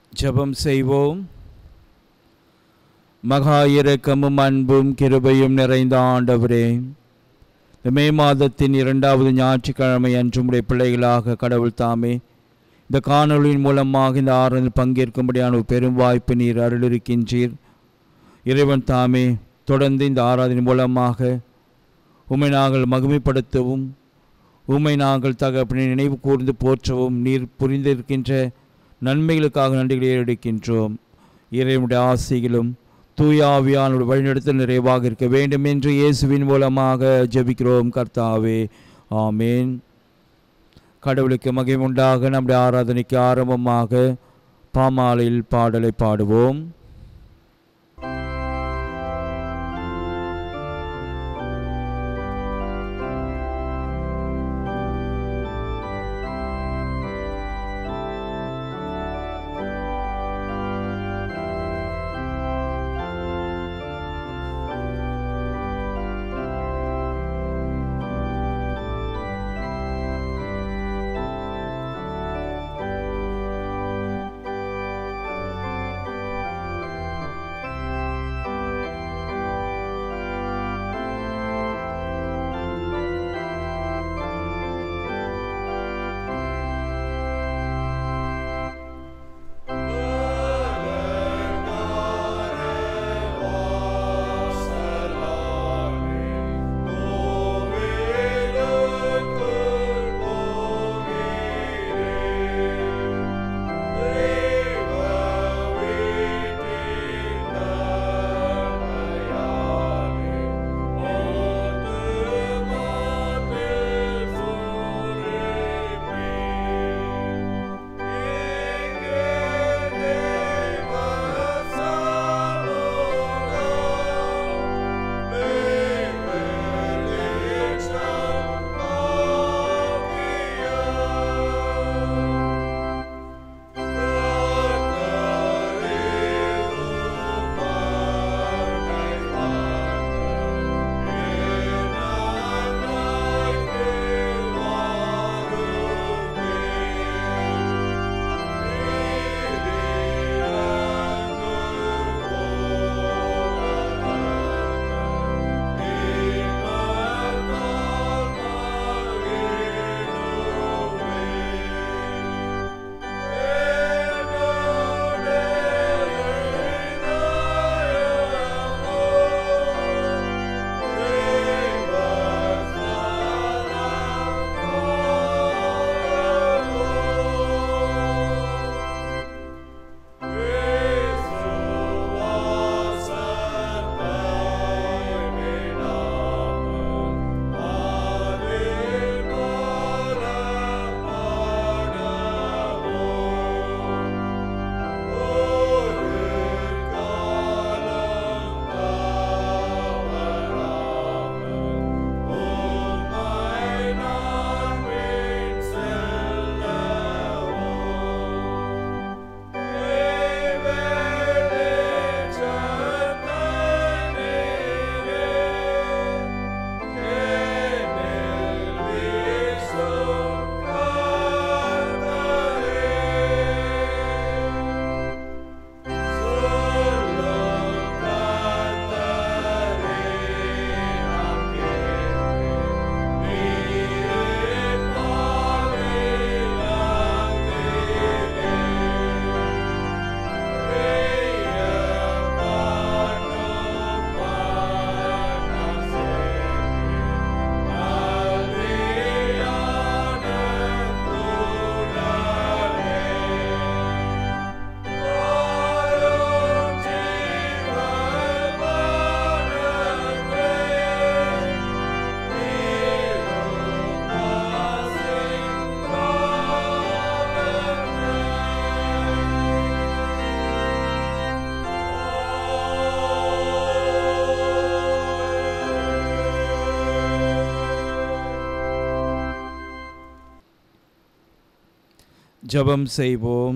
ஜெபம் செய்வோம் மகா இரக்கமும் அன்பும் கிருபையும் நிறைந்த ஆண்டவரே இந்த மே மாதத்தின் இரண்டாவது ஞாயிற்றுக்கிழமை அன்று உடைய பிள்ளைகளாக கடவுள் தாமே இந்த காணொளியின் மூலமாக இந்த ஆறுதல் பங்கேற்கும்படியான ஒரு பெரும் வாய்ப்பு நீர் அருளிருக்கின்றீர் இறைவன் தாமே தொடர்ந்து இந்த ஆராதனை மூலமாக உம்மை நாங்கள் மகிமைப்படுத்தவும் உம்மை நாங்கள் தகப்பனை நினைவு கூர்ந்து போற்றவும் நீர் புரிந்திருக்கின்ற நன்மைகளுக்காக நன்றிகளை எடுக்கின்றோம் இறைவனுடைய ஆசைகளும் தூய ஆவியானோட வழிநடத்தல் நிறைவாக இருக்க வேண்டும் என்று இயேசுவின் மூலமாக ஜெபிக்கிறோம் கர்த்தாவே ஆமேன் கடவுளுக்கு மகிமை உண்டாக நம்முடைய ஆராதனைக்கு ஆரம்பமாக பாமாலையில் பாடலை பாடுவோம் ஜெபம் செய்வோம்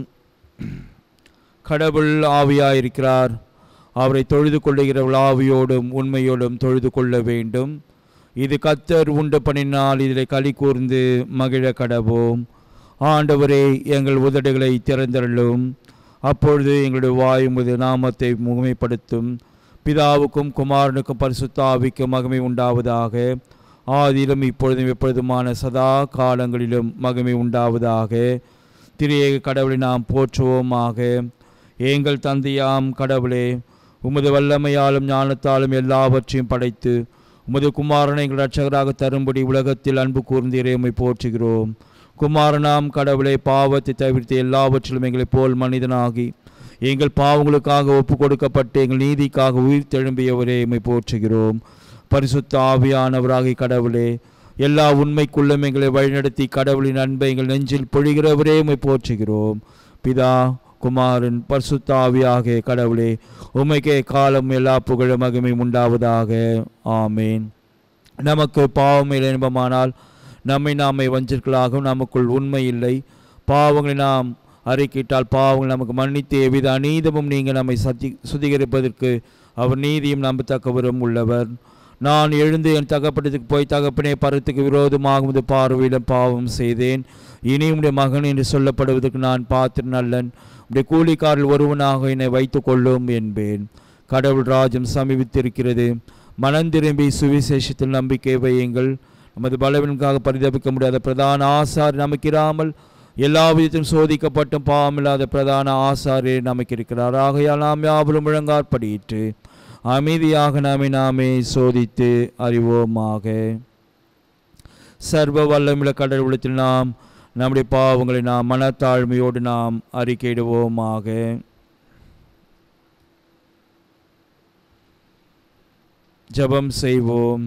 கடவுள் ஆவியாயிருக்கிறார் அவரை தொழுது கொள்ளுகிறவள் ஆவியோடும் உண்மையோடும் தொழுது கொள்ள வேண்டும் இது கத்தர் உண்டு பண்ணினால் இதில் களி கூர்ந்து மகிழ கடவோம் ஆண்டவரே எங்கள் உதடுகளை திறந்தருளும் அப்பொழுது எங்களுடைய வாய் உமது நாமத்தை முகமைப்படுத்தும் பிதாவுக்கும் குமாரனுக்கும் பரிசுத்த ஆவிக்கும் மகிமை உண்டாவதாக ஆதியிலும் இப்பொழுதும் எப்பொழுதுமான சதா காலங்களிலும் மகிமை உண்டாவதாக திரியேக கடவுளை நாம் போற்றுவோமாக எங்கள் தந்தையாம் கடவுளே உமது வல்லமையாலும் ஞானத்தாலும் எல்லாவற்றையும் படைத்து உமது குமாரனை எங்கள் ரட்சகராக தரும்படி உலகத்தில் அன்பு கூர்ந்தீரே உம்மை போற்றுகிறோம் குமாரனாம் கடவுளை பாவத்தை தவிர்த்து எல்லாவற்றிலும் எங்களைப் போல் மனிதனாகி எங்கள் பாவங்களுக்காக ஒப்பு கொடுக்கப்பட்டு எங்கள் நீதிக்காக உயிர் தெழும்பியவரே உம்மை போற்றுகிறோம் பரிசுத்த ஆவியானவராகி கடவுளே எல்லா உண்மைக்குள்ளும் எங்களை வழிநடத்தி கடவுளின் அன்பை எங்கள் நெஞ்சில் பொழிகிறவரே உம்மை போற்றுகிறோம் பிதா குமாரன் பரிசுத்த ஆவியாக கடவுளே உமைக்கே காலம் எல்லா புகழும் மகிமை உண்டாவதாக ஆமேன் நமக்கு பாவமில்லை என்பமானால் நம்மை நாமே வஞ்சிர்களாகவும் நமக்குள் உண்மை இல்லை பாவங்களை நாம் அறிக்கிட்டால் பாவங்கள் நமக்கு மன்னித்து எவ்வித அநீதமும் நீங்கள் நம்மை சத்தி சுத்திகரிப்பதற்கு அவர் நீதியும் நம்பத்தக்கவரும் உள்ளவர் நான் எழுந்து என் தகப்படத்துக்கு போய் தகப்பனே பரத்துக்கு விரோதமாக உமது பார்வையிடம் பாவம் செய்தேன் இனி உம்முடைய மகன் என்று சொல்லப்படுவதற்கு நான் பாத்திர நல்லன் உடைய கூலிக்காரில் ஒருவனாக என்னை வைத்துக் கொள்ளும் என்பேன் கடவுள் ராஜ்யம் சமீபித்திருக்கிறது மனந்திரும்பி சுவிசேஷத்தில் நம்பிக்கை வையுங்கள் நமது பலவீனங்களுக்காக பரிதபிக்க முடியாத பிரதான ஆசார் நமக்கிராமல் எல்லா விதத்திலும் சோதிக்கப்பட்டும் பாவமில்லாத பிரதான ஆசாரே நமக்கு இருக்கிறார் ஆகையால் நாம் யாவரும் முழங்காற்படியிட்டு அமைதியாக நாமே நாமே சோதித்து அறிவோமாக சர்வ வல்லமுள்ள கடவுளத்தில் நாம் நம்முடைய பாவங்களை நாம் மனத்தாழ்மையோடு நாம் அறிக்கையிடுவோமாக ஜெபம் செய்வோம்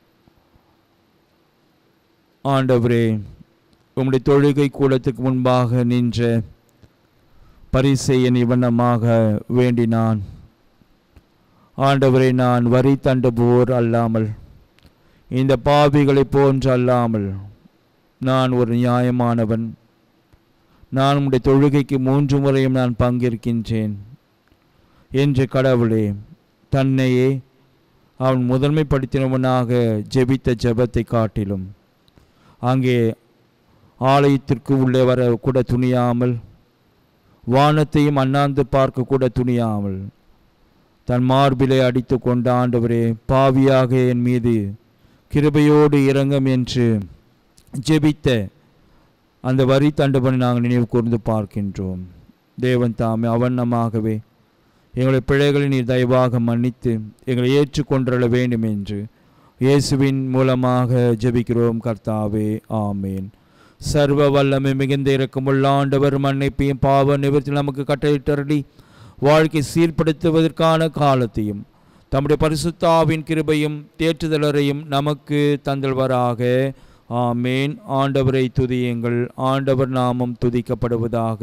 ஆண்டவரே உம்முடைய தொழுகை கூடத்துக்கு முன்பாக நின்ற பரிசெய்ய நிவனமாக வேண்டினான் ஆண்டவரை நான் வரி தண்டுபோர் அல்லாமல் இந்த பாவிகளைப் போன்று அல்லாமல் நான் ஒரு நியாயமானவன் நான் உம்முடைய தொழுகைக்கு மூன்று முறையும் நான் பங்கேற்கின்றேன் என்று கடவுளே தன்னையே அவன் முதன்மைப்படுத்தினவனாக ஜெபித்த ஜெபத்தை காட்டிலும் அங்கே ஆலயத்திற்கு உள்ளே வர கூட துணியாமல் வானத்தையும் அண்ணாந்து பார்க்க கூட துணியாமல் தன் மார்பிலை அடித்து கொண்ட ஆண்டவரே பாவியாக என் மீது கிருபையோடு இறங்கும் என்று ஜெபித்த அந்த வரி தண்டுபனை நாங்கள் நினைவு கூர்ந்து பார்க்கின்றோம் தேவன் தாமே அவண்ணமாகவே எங்களுடைய பிழைகளை நீர் தயவாக மன்னித்து எங்களை ஏற்றுக்கொண்டருள வேண்டும் என்று இயேசுவின் மூலமாக ஜெபிக்கிறோம் கர்த்தாவே ஆமேன் சர்வ வல்லமை மிகுந்த இறக்கமுள்ள ஆண்டவர் மன்னிப்பையும் பாவ நிவர்த்தி நமக்கு கட்டளையிட்டருளி வாழ்க்கை சீர்படுத்துவதற்கான காலத்தையும் தம்முடைய பரிசுத்தாவின் கிருபையும் தேற்றுதலரையும் நமக்கு தந்தல்வராக ஆமேன் ஆண்டவரை துதியுங்கள் ஆண்டவர் நாமம் துதிக்கப்படுவதாக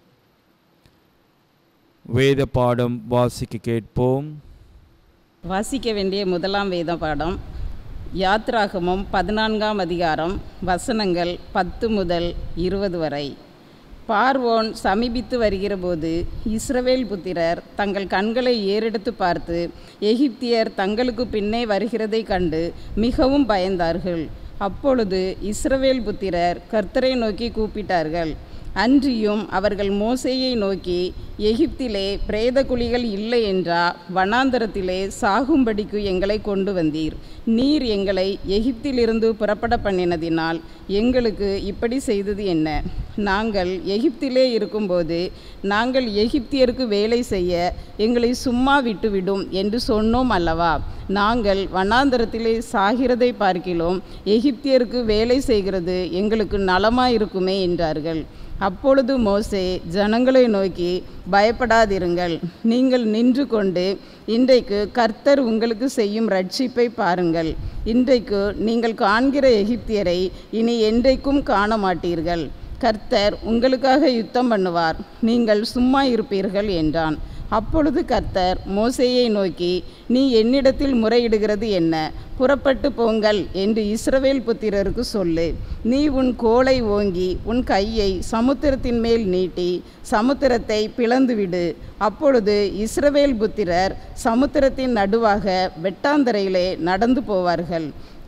வேத பாடம் வாசிக்க கேட்போம் வாசிக்க வேண்டிய முதலாம் வேத பாடம் யாத்ராகமம் பதினான்காம் அதிகாரம் வசனங்கள் பத்து முதல் இருபது வரை பார்வோன் சமீபித்து வருகிறபோது இஸ்ரவேல் புத்திரர் தங்கள் கண்களை ஏறெடுத்து பார்த்து எகிப்தியர் தங்களுக்கு பின்னே வருகிறதைக் கண்டு மிகவும் பயந்தார்கள் அப்பொழுது இஸ்ரவேல் புத்திரர் கர்த்தரை நோக்கி கூப்பிட்டார்கள் அன்றியும் அவர்கள் மோசேயை நோக்கி எகிப்திலே பிரேத குழிகள் இல்லை என்றா வனாந்தரத்திலே சாகும்படிக்கு எங்களை கொண்டு வந்தீர் நீர் எங்களை எகிப்திலிருந்து புறப்பட பண்ணினதினால் எங்களுக்கு இப்படி செய்தது என்ன நாங்கள் எகிப்திலே இருக்கும்போது நாங்கள் எகிப்தியருக்கு வேலை செய்ய எங்களை சும்மா விட்டுவிடும் என்று சொன்னோம் அல்லவா நாங்கள் வனாந்தரத்திலே சாகிறதை பார்க்கிலோம் எகிப்தியருக்கு வேலை செய்கிறது எங்களுக்கு நலமாயிருக்குமே என்றார்கள் அப்பொழுது மோசே ஜனங்களை நோக்கி பயப்படாதிருங்கள் நீங்கள் நின்று கொண்டு இன்றைக்கு கர்த்தர் உங்களுக்கு செய்யும் ரட்சிப்பை பாருங்கள் இன்றைக்கு நீங்கள் காண்கிற எகிப்தியரை இனி என்றைக்கும் காண மாட்டீர்கள் கர்த்தர் உங்களுக்காக யுத்தம் பண்ணுவார் நீங்கள் சும்மா இருப்பீர்கள் என்றான் அப்பொழுது கர்த்தர் மோசேயை நோக்கி நீ என்னிடத்தில் முறையிடுகிறது என்ன புறப்பட்டு போங்கள் என்று இஸ்ரவேல் புத்திரருக்கு சொல்லு நீ உன் கோலை ஓங்கி உன் கையை சமுத்திரத்தின் மேல் நீட்டி சமுத்திரத்தை பிளந்துவிடு அப்பொழுது இஸ்ரவேல் புத்திரர் சமுத்திரத்தின் நடுவாக வெட்டாந்தரையிலே நடந்து போவார்கள்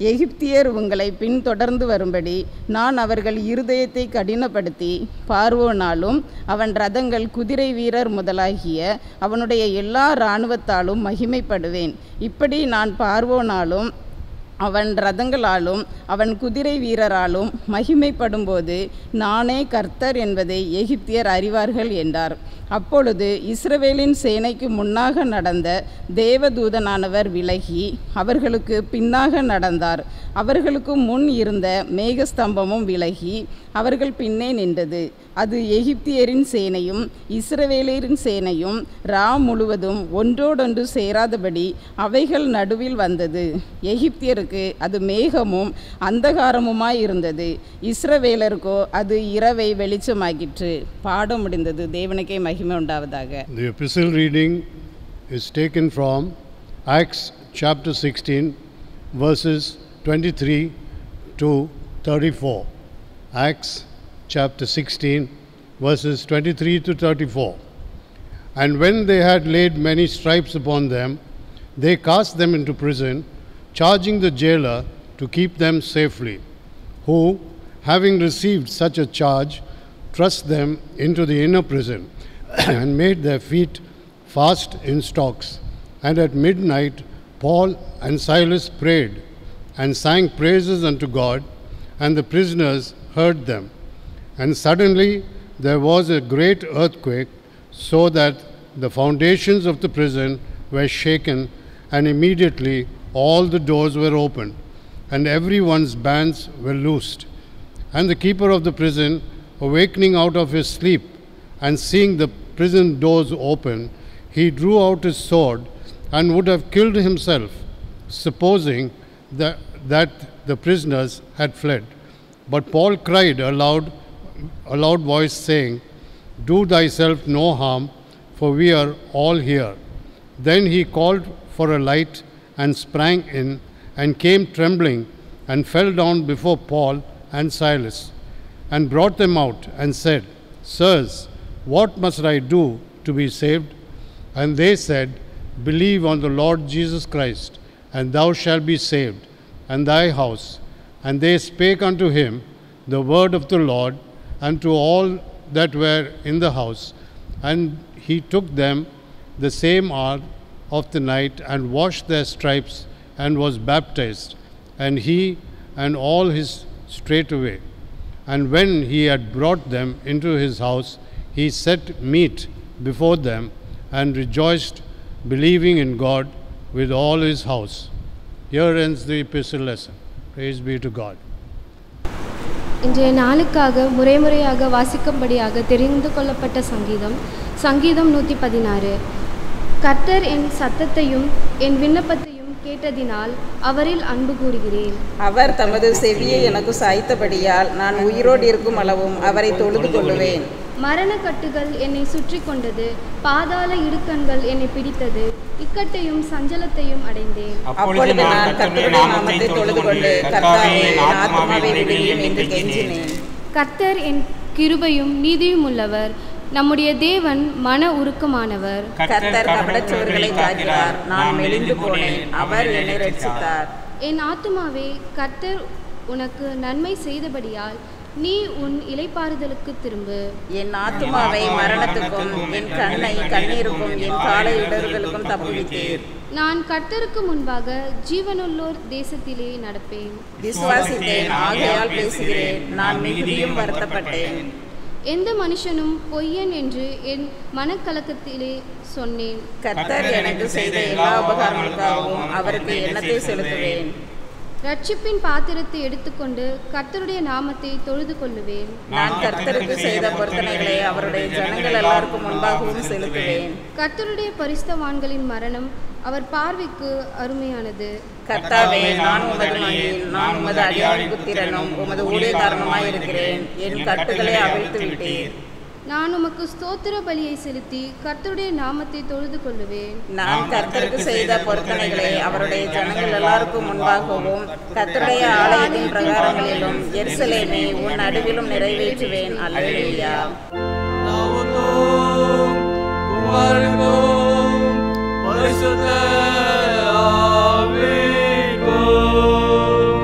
எகிப்தியர் உங்களை பின்தொடர்ந்து வரும்படி நான் அவர்கள் இருதயத்தை கடினப்படுத்தி பார்வோனாலும் அவன் ரதங்கள் குதிரை வீரர் முதலாகிய அவனுடைய எல்லா இராணுவத்தாலும் மகிமைப்படுவேன் இப்படி நான் பார்வோனாலும் அவன் ரதங்களாலும் அவன் குதிரை வீரராலும் மகிமைப்படும்போது நானே கர்த்தர் என்பதை எகிப்தியர் அறிவார்கள் என்றார் அப்பொழுது இஸ்ரவேலின் சேனைக்கு முன்னாக நடந்த தேவதூதனானவர் விலகி அவர்களுக்கு பின்னாக நடந்தார் அவர்களுக்கு முன் இருந்த மேகஸ்தம்பமும் விலகி அவர்கள் பின்னே நின்றது அது எகிப்தியரின் சேனையும் இஸ்ரவேலரின் சேனையும் ரா முழுவதும் ஒன்றோடொன்று சேராதபடி அவைகள் நடுவில் வந்தது எகிப்தியருக்கு அது மேகமும் அந்தகாரமுமாய் இருந்தது இஸ்ரவேலருக்கோ அது இரவை வெளிச்சமாக்கிற்று பாடம் முடிந்தது தேவனுக்கே மகிமை உண்டாவதாக The epistle reading is taken from Acts chapter 16, verses 23 to 34. Acts chapter 16, verses 23 to 34. And when they had laid many stripes upon them, they cast them into prison, charging the jailer to keep them safely, who, having received such a charge, thrust them into the inner prison, and made their feet fast in stocks. And at midnight, Paul and Silas prayed and sang praises unto God, and the prisoners heard them. And suddenly there was a great earthquake, so that the foundations of the prison were shaken, and immediately all the doors were opened, and everyone's bands were loosed. And the keeper of the prison, awakening out of his sleep, and seeing the prison doors open, he drew out his sword and would have killed himself, supposing that, that the prisoners had fled. But Paul cried aloud, a loud voice, saying, Do thyself no harm, for we are all here. Then he called for a light and sprang in, and came trembling, and fell down before Paul and Silas, and brought them out, and said, Sirs, what must I do to be saved? And they said, Believe on the Lord Jesus Christ, and thou shalt be saved, and thy house. And they spake unto him the word of the Lord, and to all that were in the house. And he took them the same hour of the night, and washed their stripes, and was baptized, and he and all his straightway. And when he had brought them into his house, he set meat before them, and rejoiced, believing in God with all his house. Here ends the epistle lesson. Praise be to God. இன்றைய நாளுக்காக முறைமுறையாக வாசிக்கும்படியாக தெரிந்து கொள்ளப்பட்ட சங்கீதம் சங்கீதம் நூற்றி பதினாறு கர்த்தர் என் சத்தத்தையும் என் விண்ணப்பத்தையும் கேட்டதினால் அவரில் அன்பு கூறுகிறேன் அவர் தமது செவியை எனக்கு சாய்த்தபடியால் நான் உயிரோடு இருக்கும் அளவும் அவரை தொழுது கொள்ளுவேன் மரணக்கட்டுகள் என்னை சுற்றி கொண்டது பாதாள இடுக்கண்கள் என்னை பிடித்தது இக்கட்டையும் சஞ்சலத்தையும் அடைந்தேன் அப்பொழுது நான் கர்த்தருடைய நாமத்தை தொழுது கொண்டு கர்த்தாவே என் ஆத்மாவை விடுவியும் என்று கெஞ்சினேன் கர்த்தர் என் கிருபையும் நீதியும் உள்ளவர் நம்முடைய தேவன் மன உருக்கமானவர் கர்த்தர் கபடச்சோர்களை காக்கிறார் நான் மெலிந்து போனேன் அவர் என்னை ரட்சித்தார் என் ஆத்துமாவே கர்த்தர் உனக்கு நன்மை செய்தபடியால் நீ உன் இலைப்பாறுதலுக்கு திரும்பு என் ஆத்துமாவை மரணத்துக்கும் என் கண்ணை கண்ணீருக்கும் என் காலை இடர்களுக்கும் தப்புவித்தீர் நான் கர்த்தருக்கு முன்பாக ஜீவனுள்ளோர் தேசத்திலே நடப்பேன் விசுவாசித்தேன் ஆகையால் பேசுகிறேன் நான் மிகுதியும் வருத்தப்பட்டேன் எந்த மனுஷனும் பொய்யன் என்று என் மனக்கலக்கத்திலே சொன்னேன் கர்த்தர் எனக்கு செய்த எல்லா உபகாரங்களுக்காகவும் அவருக்கு எண்ணத்தை செலுத்துவேன் ரட்சிப்பின் பாத்திரத்தை எடுத்துக்கொண்டு கர்த்தருடைய நாமத்தை தொழுது கொள்ளுவேன் நான் கர்த்தருக்கு செய்த பொருத்தனைகளை அவருடைய ஜனங்கள் எல்லாருக்கும் முன்பாகவும் செலுத்துவேன் கர்த்தருடைய பரிசுத்தவான்களின் மரணம் அவர் பார்வைக்கு அருமையானது கர்த்தாவே நான் உமது மகிழ் நான் உமது அடியாள் புத்திரனும் உமது ஊழியக்காரனுமாய் இருக்கிறேன் என் கட்டுகளை அவிழ்த்து விட்டீர் நான் உமக்கு ஸ்தோத்திர பலியை செலுத்தி கர்த்தருடைய நாமத்தை தொழுது கொள்ளுவேன் நான் கர்த்தருக்கு செய்த பொருத்தனைகளை அவருடைய ஜனங்கள் எல்லாருக்கும் முன்பாகவும் கர்த்தருடைய ஆலயத்தின் பிரகாரங்களிலும் எருசலேமே உன் நடுவிலும் நிறைவேற்றுவேன் அல்லேலூயா 나오동 구하고 పరిశుద్ధ ఆవికో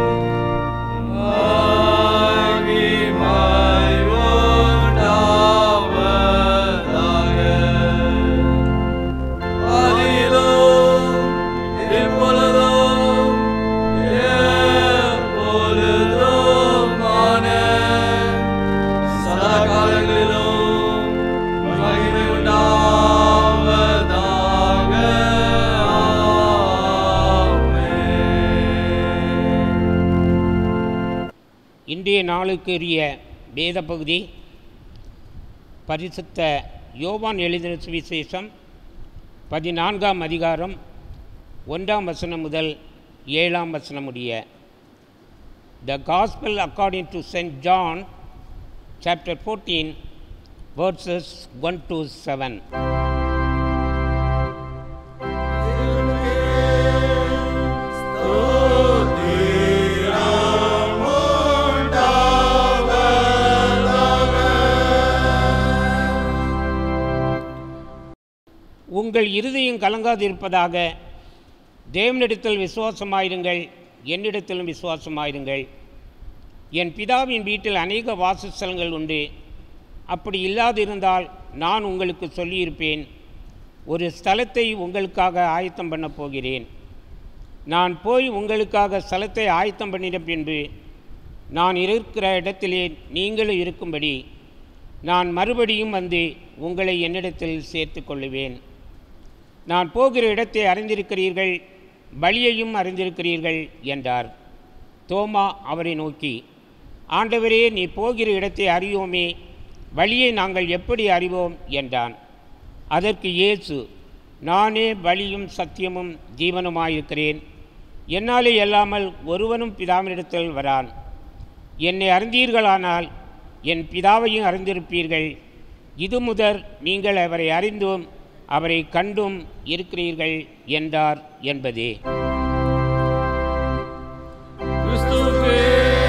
நாளுக்குரிய வேத பகுதி பரிசுத்த யோவான் எழுதின சுவிசேஷம் பதினான்காம் அதிகாரம் ஒன்றாம் வசனம் முதல் ஏழாம் வசனம் முடிய the gospel according to saint John chapter fourteen verses one to seven உங்கள் இருதயம் கலங்காதிருப்பதாக தேவனிடத்தில் விசுவாசமாயிருங்கள் என்னிடத்திலும் விசுவாசமாயிருங்கள் என் பிதாவின் வீட்டில் அநேக வாசஸ்தலங்கள் உண்டு அப்படி இல்லாதிருந்தால் நான் உங்களுக்கு சொல்லியிருப்பேன் ஒரு ஸ்தலத்தை உங்களுக்காக ஆயத்தம் பண்ணப் போகிறேன் நான் போய் உங்களுக்காக ஸ்தலத்தை ஆயத்தம் பண்ணின பின்பு நான் இருக்கிற இடத்திலே நீங்களும் இருக்கும்படி நான் மறுபடியும் வந்து உங்களை என்னிடத்தில் சேர்த்து கொள்ளுவேன் நான் போகிற இடத்தை அறிந்திருக்கிறீர்கள் வழியையும் அறிந்திருக்கிறீர்கள் என்றார் தோமா அவரை நோக்கி ஆண்டவரே நீ போகிற இடத்தை அறியோமே வழியை நாங்கள் எப்படி அறிவோம் என்றான் அதற்கு இயேசு நானே வழியும் சத்தியமும் ஜீவனுமாயிருக்கிறேன் என்னாலே அல்லாமல் ஒருவனும் பிதாவினிடத்தில் வரான் என்னை அறிந்தீர்களானால் என் பிதாவையும் அறிந்திருப்பீர்கள் இது முதல் நீங்கள் அவரை அறிந்தும் அவரை கண்டும் இருக்கிறீர்கள் என்றார் என்பதே கிறிஸ்துவே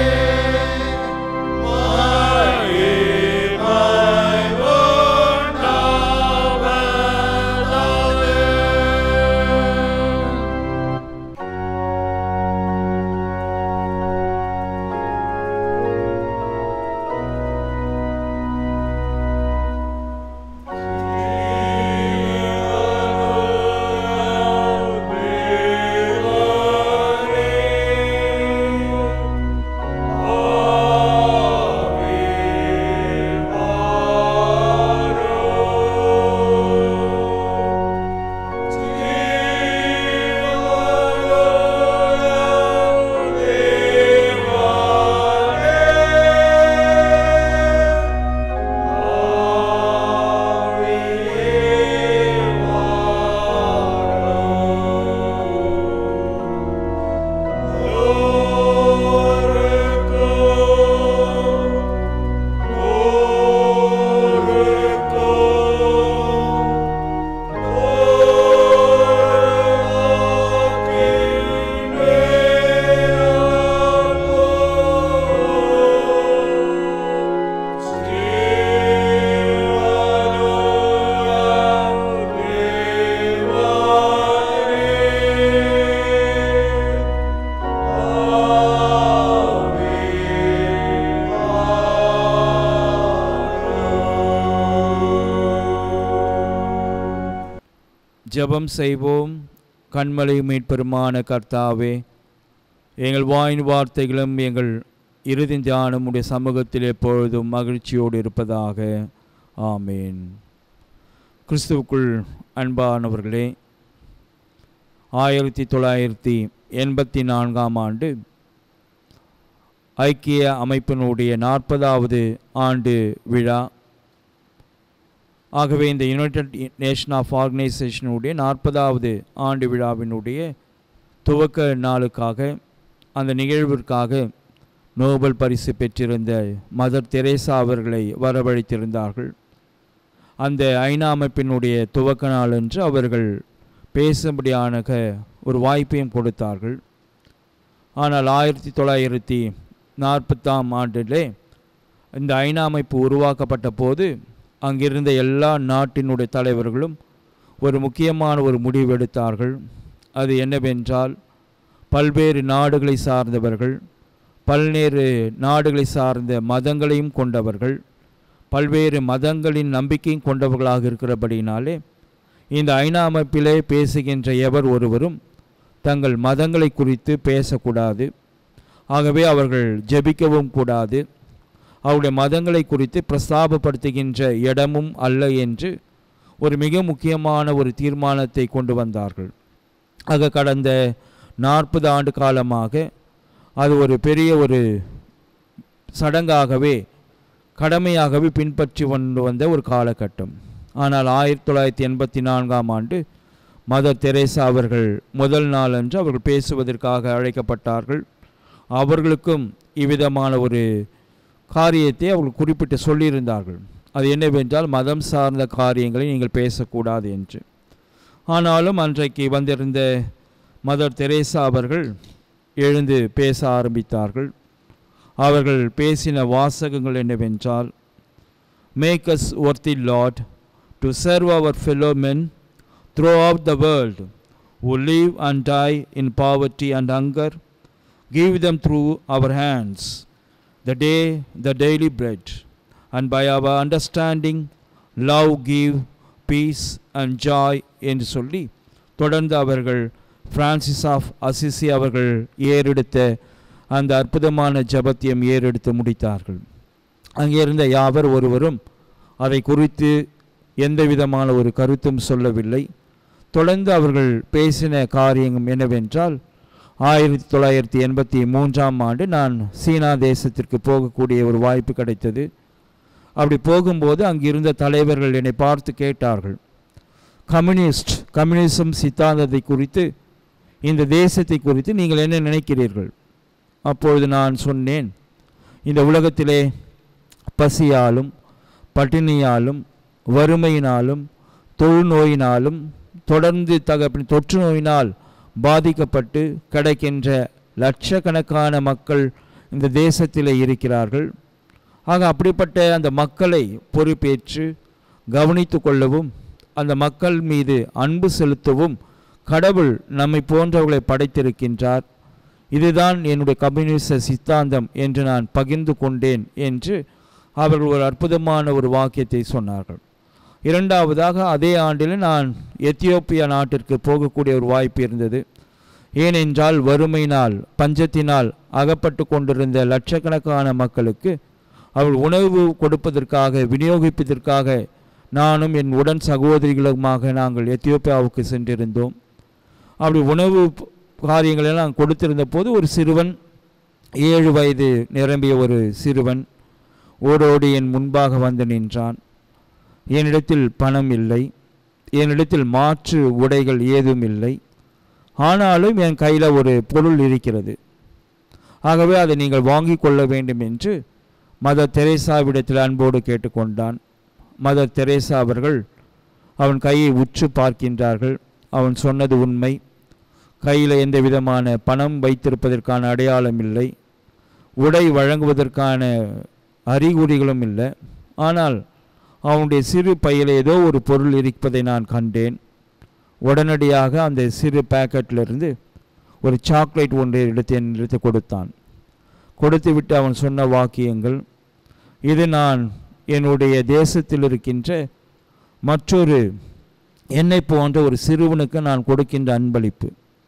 ஜெபம் செய்வோம் கண்மலை மீட்பெருமான கர்த்தாவே எங்கள் வாயின் வார்த்தைகளும் எங்கள் இறுதி தியானம் உடைய சமூகத்தில் எப்பொழுதும் மகிழ்ச்சியோடு இருப்பதாக ஆமேன் கிறிஸ்துவுக்குள் அன்பானவர்களே ஆயிரத்தி தொள்ளாயிரத்தி எண்பத்தி நான்காம் ஆண்டு ஐக்கிய அமைப்பினுடைய நாற்பதாவது ஆண்டு விழா ஆகவே இந்த யுனைடெட் நேஷன் ஆஃப் ஆர்கனைசேஷனுடைய நாற்பதாவது ஆண்டு விழாவினுடைய துவக்க நாளுக்காக அந்த நிகழ்விற்காக நோபல் பரிசு பெற்றிருந்த மதர் தெரேசா அவர்களை வரவழைத்திருந்தார்கள் அந்த ஐநா அமைப்பினுடைய துவக்க நாள் என்று அவர்கள் பேசும்படியான ஒரு வாய்ப்பையும் கொடுத்தார்கள் ஆனால் ஆயிரத்தி தொள்ளாயிரத்தி நாற்பத்தாம் ஆண்டிலே இந்த ஐநா அமைப்பு உருவாக்கப்பட்ட போது அங்கிருந்த எல்லா நாட்டினுடைய தலைவர்களும் ஒரு முக்கியமான ஒரு முடிவு எடுத்தார்கள் அது என்னவென்றால் பல்வேறு நாடுகளை சார்ந்தவர்கள் பல்வேறு நாடுகளை சார்ந்த மதங்களையும் கொண்டவர்கள் பல்வேறு மதங்களின் நம்பிக்கையும் கொண்டவர்களாக இருக்கிறபடினாலே இந்த ஐநா அமைப்பிலே பேசுகின்ற எவர் ஒருவரும் தங்கள் மதங்களை குறித்து பேசக்கூடாது ஆகவே அவர்கள் ஜெபிக்கவும் கூடாது அவருடைய மதங்களை குறித்து பிரஸ்தாபப்படுத்துகின்ற இடமும் அல்ல என்று ஒரு மிக முக்கியமான ஒரு தீர்மானத்தை கொண்டு வந்தார்கள் ஆக கடந்த நாற்பது ஆண்டு காலமாக அது ஒரு பெரிய ஒரு சடங்காகவே கடமையாகவே பின்பற்றி கொண்டு வந்த ஒரு காலகட்டம் ஆனால் ஆயிரத்தி தொள்ளாயிரத்தி எண்பத்தி நான்காம் ஆண்டு மதர் தெரேசா அவர்கள் முதல் நாளன்று அவர்கள் பேசுவதற்காக அழைக்கப்பட்டார்கள் அவர்களுக்கும் இவ்விதமான ஒரு காரியத்தை அவர்கள் குறிப்பிட்டு சொல்லியிருந்தார்கள் அது என்னவென்றால் மதம் சார்ந்த காரியங்களை நீங்கள் பேசக்கூடாது என்று ஆனாலும் அன்றைக்கு வந்திருந்த மதர் தெரேசா அவர்கள் எழுந்து பேச ஆரம்பித்தார்கள் அவர்கள் பேசின வாசகங்கள் என்னவென்றால் make us worthy Lord to serve our fellow men throughout the world who live and die in poverty and hunger give them through our hands the day the daily bread and by our understanding love give peace and joy என்று சொல்லி தொடர்ந்து அவர்கள் Francis of Assisi அவர்கள் ஏறெடுத்த அந்த அற்புதமான ஜபத்தியம் ஏறெடுத்து முடித்தார்கள் அங்கே இருந்த யாவர் ஒருவரும் அதை குறித்து எந்த விதமான ஒரு கருத்தும் சொல்லவில்லை தொடர்ந்து அவர்கள் பேசின காரியம் என்னவென்றால் ஆயிரத்தி தொள்ளாயிரத்தி எண்பத்தி மூன்றாம் ஆண்டு நான் சீனா தேசத்திற்கு போகக்கூடிய ஒரு வாய்ப்பு கிடைத்தது அப்படி போகும்போது அங்கிருந்த தலைவர்கள் என்னை பார்த்து கேட்டார்கள் கம்யூனிஸ்ட் கம்யூனிசம் சித்தாந்தத்தை குறித்து இந்த தேசத்தை குறித்து நீங்கள் என்ன நினைக்கிறீர்கள் அப்பொழுது நான் சொன்னேன் இந்த உலகத்திலே பசியாலும் பட்டினியாலும் வறுமையினாலும் தொழுநோயினாலும் தொடர்ந்து தக தொற்று நோயினால் பாதிக்கப்பட்டு கிடைக்கின்ற லட்சக்கணக்கான மக்கள் இந்த தேசத்தில் இருக்கிறார்கள் ஆக அப்படிப்பட்ட அந்த மக்களை பொறுப்பேற்று கவனித்து கொள்ளவும் அந்த மக்கள் மீது அன்பு செலுத்தவும் கடவுள் நம்மை போன்றவர்களை படைத்திருக்கின்றார் இதுதான் என்னுடைய கம்யூனிச சித்தாந்தம் என்று நான் பகிர்ந்து கொண்டேன் என்று அவர்கள் ஒரு அற்புதமான ஒரு வாக்கியத்தை சொன்னார்கள் இரண்டாவதாக அதே ஆண்டில் நான் எத்தியோப்பியா நாட்டிற்கு போகக்கூடிய ஒரு வாய்ப்பு இருந்தது ஏனென்றால் வறுமையினால் பஞ்சத்தினால் அகப்பட்டு கொண்டிருந்த லட்சக்கணக்கான மக்களுக்கு அவள் உணவு கொடுப்பதற்காக விநியோகிப்பதற்காக நானும் என் உடன் சகோதரிகளுமாக நாங்கள் எத்தியோப்பியாவுக்கு சென்றிருந்தோம் அப்படி உணவு காரியங்களெல்லாம் கொடுத்திருந்த போது ஒரு சிறுவன் ஏழு வயது நிரம்பிய ஒரு சிறுவன் ஓடோடி என் முன்பாக வந்து நின்றான் என்னிடத்தில் பணம் இல்லை என்னிடத்தில் மாற்று உடைகள் ஏதும் இல்லை ஆனாலும் என் கையில் ஒரு பொருள் இருக்கிறது ஆகவே அதை நீங்கள் வாங்கி கொள்ள வேண்டும் என்று மதர் தெரேசாவிடத்தில் அன்போடு கேட்டுக்கொண்டான் மதர் தெரேசா அவர்கள் அவன் கையை உற்று பார்க்கின்றார்கள் அவன் சொன்னது உண்மை கையில் எந்த விதமான பணம் வைத்திருப்பதற்கான அடையாளம் இல்லை உடை வழங்குவதற்கான அறிகுறிகளும் இல்லை ஆனால் அவனுடைய சிறு பையில் ஏதோ ஒரு பொருள் இருப்பதை நான் கண்டேன் உடனடியாக அந்த சிறு பேக்கெட்டிலிருந்து ஒரு சாக்லேட் ஒன்றை எடுத்து என்னிடத்து கொடுத்தான் கொடுத்துவிட்டு அவன் சொன்ன வாக்கியங்கள் இது நான் என்னுடைய தேசத்தில் இருக்கின்ற மற்றொரு என்னை போன்ற ஒரு சிறுவனுக்கு நான் கொடுக்கின்ற அன்பளிப்பு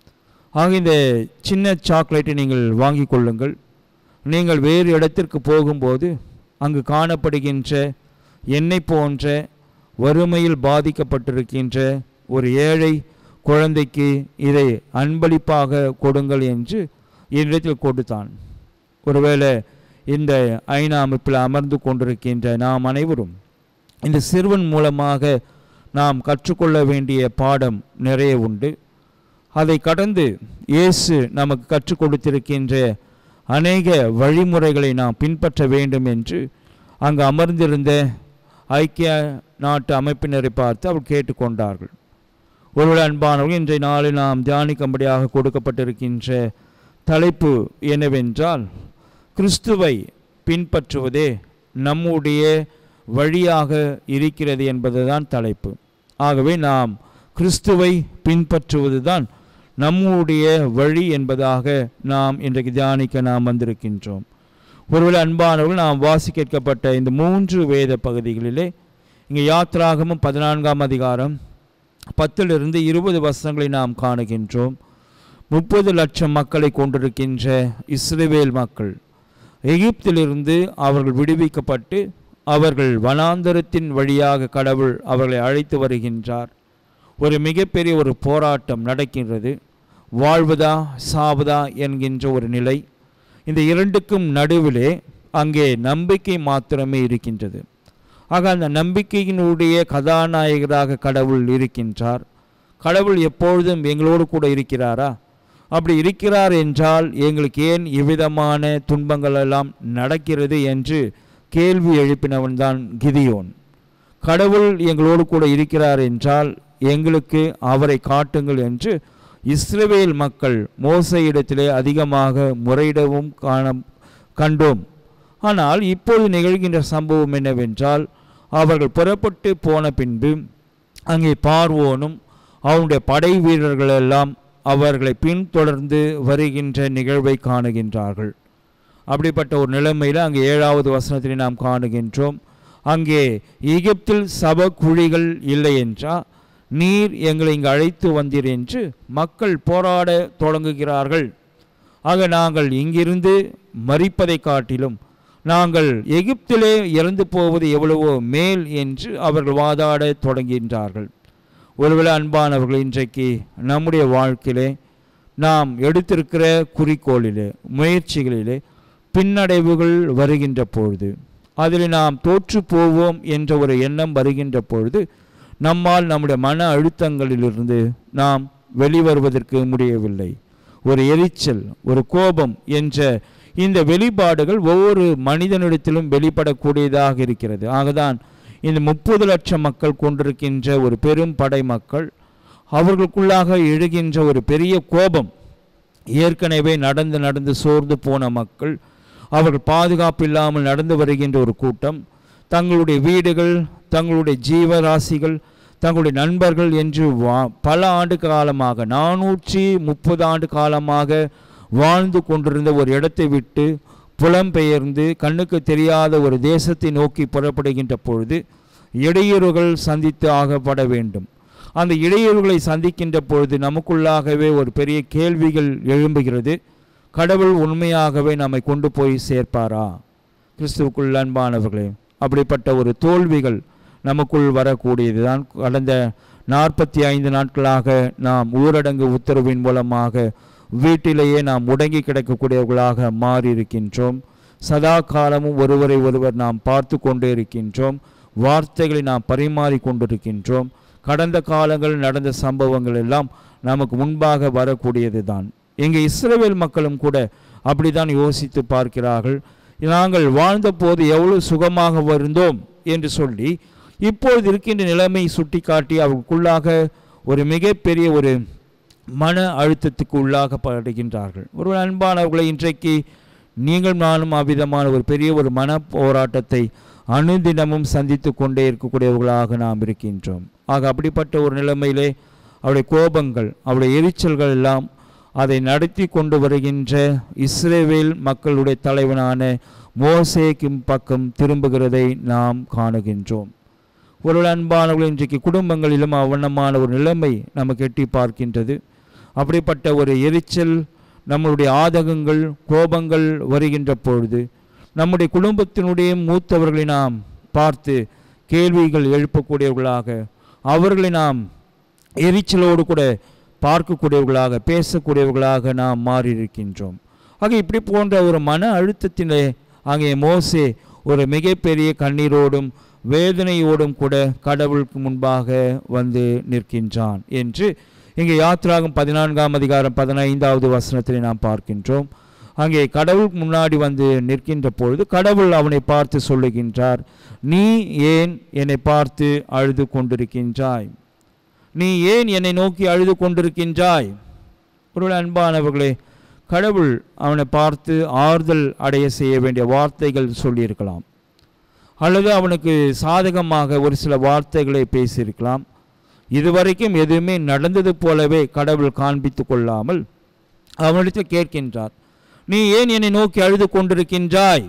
ஆக இந்த சின்ன சாக்லேட்டை நீங்கள் வாங்கி கொள்ளுங்கள் நீங்கள் வேறு இடத்திற்கு போகும்போது அங்கு காணப்படுகின்ற என்னை போன்ற வறுமையில் பாதிக்கப்பட்டிருக்கின்ற ஒரு ஏழை குழந்தைக்கு இதை அன்பளிப்பாக கொடுங்கள் என்று என்னிடத்தில் கொடுத்தான் ஒருவேளை இந்த ஐநா அமைப்பில் அமர்ந்து கொண்டிருக்கின்ற நாம் அனைவரும் இந்த சிறுவன் மூலமாக நாம் கற்றுக்கொள்ள வேண்டிய பாடம் நிறைய உண்டு அதை கடந்து இயேசு நமக்கு கற்றுக் கொடுத்திருக்கின்ற அநேக வழிமுறைகளை நாம் பின்பற்ற வேண்டும் என்று அங்கு அமர்ந்திருந்த ஐக்கிய நாட்டு அமைப்பினரை பார்த்து அவர் கேட்டுக்கொண்டார்கள் ஒருவேளை அன்பானவர்கள் இன்றைய நாளில் நாம் தியானிக்கும்படியாக கொடுக்கப்பட்டிருக்கின்ற தலைப்பு என்னவென்றால் கிறிஸ்துவை பின்பற்றுவதே நம்முடைய வழியாக இருக்கிறது என்பதுதான் தலைப்பு ஆகவே நாம் கிறிஸ்துவை பின்பற்றுவது தான் நம்முடைய வழி என்பதாக நாம் இன்றைக்கு தியானிக்க நாம் வந்திருக்கின்றோம் ஒருவேளை அன்பானவர்கள் நாம் வாசி கேட்கப்பட்ட இந்த மூன்று வேத பகுதிகளிலே இங்கே யாத்ராகமும் பதினான்காம் அதிகாரம் பத்திலிருந்து இருபது வருஷங்களை நாம் காணுகின்றோம் முப்பது லட்சம் மக்களை கொண்டிருக்கின்ற இஸ்ரேவேல் மக்கள் எகிப்திலிருந்து அவர்கள் விடுவிக்கப்பட்டு அவர்கள் வனாந்தரத்தின் வழியாக கடவுள் அவர்களை அழைத்து வருகின்றார் ஒரு மிகப்பெரிய ஒரு போராட்டம் நடக்கின்றது வாழ்வதா சாவதா என்கின்ற ஒரு நிலை இந்த இரண்டுக்கும் நடுவிலே அங்கே நம்பிக்கை மாத்திரமே இருக்கின்றது ஆக அந்த நம்பிக்கையினுடைய கதாநாயகராக கடவுள் இருக்கின்றார் கடவுள் எப்பொழுதும் எங்களோடு கூட இருக்கிறாரா அப்படி இருக்கிறார் என்றால் எங்களுக்கு ஏன் இவ்விதமான துன்பங்கள் எல்லாம் நடக்கிறது என்று கேள்வி எழுப்பினவன் தான் கிதியோன் கடவுள் எங்களோடு கூட இருக்கிறார் என்றால் எங்களுக்கு அவரை காட்டுங்கள் என்று இஸ்ரவேல் மக்கள் மோசையிடத்திலே அதிகமாக முறையிடவும் காண கண்டோம் ஆனால் இப்போது நிகழ்கின்ற சம்பவம் என்னவென்றால் அவர்கள் புறப்பட்டு போன பின்பு அங்கே பார்வோனும் அவனுடைய படை வீரர்கள் எல்லாம் அவர்களை பின்தொடர்ந்து வருகின்ற நிகழ்வை காணுகின்றார்கள் அப்படிப்பட்ட ஒரு நிலைமையில் அங்கே ஏழாவது வசனத்திலே நாம் காணுகின்றோம் அங்கே எகிப்தில் சப குழிகள் இல்லை என்றா நீர் எங்களை இங்கு அழைத்து வந்தீர் என்று மக்கள் போராட தொடங்குகிறார்கள் ஆக நாங்கள் இங்கிருந்து மறிப்பதை காட்டிலும் நாங்கள் எகிப்திலே இறந்து போவது எவ்வளவோ மேல் என்று அவர்கள் வாதாட தொடங்குகின்றார்கள் ஒருவேளை அன்பானவர்கள் இன்றைக்கு நம்முடைய வாழ்க்கையிலே நாம் எடுத்திருக்கிற குறிக்கோளிலே முயற்சிகளிலே பின்னடைவுகள் வருகின்ற பொழுது அதில் நாம் தோற்று போவோம் என்ற ஒரு எண்ணம் வருகின்ற பொழுது நம்மால் நம்முடைய மன அழுத்தங்களிலிருந்து நாம் வெளிவருவதற்கு முடியவில்லை ஒரு எரிச்சல் ஒரு கோபம் என்ற இந்த வெளிப்பாடுகள் ஒவ்வொரு மனிதனிடத்திலும் வெளிப்படக்கூடியதாக இருக்கிறது ஆகதான் இந்த முப்பது லட்சம் மக்கள் கொண்டிருக்கின்ற ஒரு பெரும் படை மக்கள் அவர்களுக்குள்ளாக எழுகின்ற ஒரு பெரிய கோபம் ஏற்கனவே நடந்து நடந்து சோர்ந்து போன மக்கள் அவர்கள் பாதுகாப்பு இல்லாமல் நடந்து வருகின்ற ஒரு கூட்டம் தங்களுடைய வீடுகள் தங்களுடைய ஜீவராசிகள் தங்களுடைய நண்பர்கள் என்று வா பல ஆண்டு காலமாக நானூற்றி முப்பது ஆண்டு காலமாக வாழ்ந்து கொண்டிருந்த ஒரு இடத்தை விட்டு புலம்பெயர்ந்து கண்ணுக்கு தெரியாத ஒரு தேசத்தை நோக்கி புறப்படுகின்ற பொழுது இடையூறுகள் சந்தித்து ஆகப்பட வேண்டும் அந்த இடையூறுகளை சந்திக்கின்ற பொழுது நமக்குள்ளாகவே ஒரு பெரிய கேள்விகள் எழும்புகிறது கடவுள் உண்மையாகவே நம்மை கொண்டு போய் சேர்ப்பாரா கிறிஸ்துவுக்குள் அன்பானவர்களே அப்படிப்பட்ட ஒரு தோல்விகள் நமக்குள் வரக்கூடியது தான் கடந்த நாற்பத்தி ஐந்து நாட்களாக நாம் ஊரடங்கு உத்தரவின் மூலமாக வீட்டிலேயே நாம் முடங்கி கிடக்கக்கூடியவர்களாக மாறியிருக்கின்றோம் சதா காலமும் ஒருவரை ஒருவர் நாம் பார்த்து கொண்டே இருக்கின்றோம் வார்த்தைகளை நாம் பரிமாறி கொண்டிருக்கின்றோம் கடந்த காலங்களில் நடந்த சம்பவங்கள் எல்லாம் நமக்கு முன்பாக வரக்கூடியது தான் இங்கே இஸ்ரவேல் மக்களும் கூட அப்படித்தான் யோசித்து பார்க்கிறார்கள் நாங்கள் வாழ்ந்தபோது எவ்வளவு சுகமாக இருந்தோம் என்று சொல்லி இப்பொழுது இருக்கின்ற நிலைமை சுட்டிக்காட்டி அவர்களுக்குள்ளாக ஒரு மிகப்பெரிய ஒரு மன அழுத்தத்துக்கு உள்ளாகப்படுகின்றார்கள் ஒரு அன்பானவர்களை இன்றைக்கு நீங்கள் நானும் அவ்விதமான ஒரு பெரிய ஒரு மன போராட்டத்தை அனுதினமும் சந்தித்து கொண்டே இருக்கக்கூடியவர்களாக நாம் இருக்கின்றோம் ஆக அப்படிப்பட்ட ஒரு நிலைமையிலே அவருடைய கோபங்கள் அவருடைய எரிச்சல்கள் எல்லாம் அதை நடத்தி கொண்டு வருகின்ற இஸ்ரேவேல் மக்களுடைய தலைவனான மோசேக்கும் பக்கம் திரும்புகிறதை நாம் காணுகின்றோம் ஒரு அன்பானவர்கள் இன்றைக்கு குடும்பங்களிலும் அவ்வண்ணமான ஒரு நிலைமை நமக்கு எட்டி பார்க்கின்றது அப்படிப்பட்ட ஒரு எரிச்சல் நம்மளுடைய ஆதகங்கள் கோபங்கள் வருகின்ற பொழுது நம்முடைய குடும்பத்தினுடைய மூத்தவர்களை நாம் பார்த்து கேள்விகள் எழுப்பக்கூடியவர்களாக அவர்களை நாம் எரிச்சலோடு கூட பார்க்கக்கூடியவர்களாக பேசக்கூடியவர்களாக நாம் மாறியிருக்கின்றோம் ஆக இப்படி போன்ற ஒரு மன அழுத்தத்திலே அங்கே மோசே ஒரு மிகப்பெரிய கண்ணீரோடும் வேதனையோடும் கூட கடவுளுக்கு முன்பாக வந்து நிற்கின்றான் என்று இங்கே யாத்ராகும் பதினான்காம் அதிகாரம் பதினைந்தாவது வசனத்தில் நாம் பார்க்கின்றோம் அங்கே கடவுளுக்கு முன்னாடி வந்து நிற்கின்ற பொழுது கடவுள் அவனை பார்த்து சொல்லுகின்றார் நீ ஏன் என்னை பார்த்து அழுது கொண்டிருக்கின்றாய் நீ ஏன் என்னை நோக்கி அழுது கொண்டிருக்கின்றாய் ஒரு அன்பானவர்களே கடவுள் அவனை பார்த்து ஆறுதல் அடைய செய்ய வேண்டிய வார்த்தைகள் சொல்லியிருக்கலாம் அல்லது அவனுக்கு சாதகமாக ஒரு சில வார்த்தைகளை பேசியிருக்கலாம் இதுவரைக்கும் எதுவுமே நடந்தது போலவே கடவுள் காண்பித்து கொள்ளாமல் அவனிடத்தில் கேட்கின்றார் நீ ஏன் என்னை நோக்கி அழுது கொண்டிருக்கின்றாய்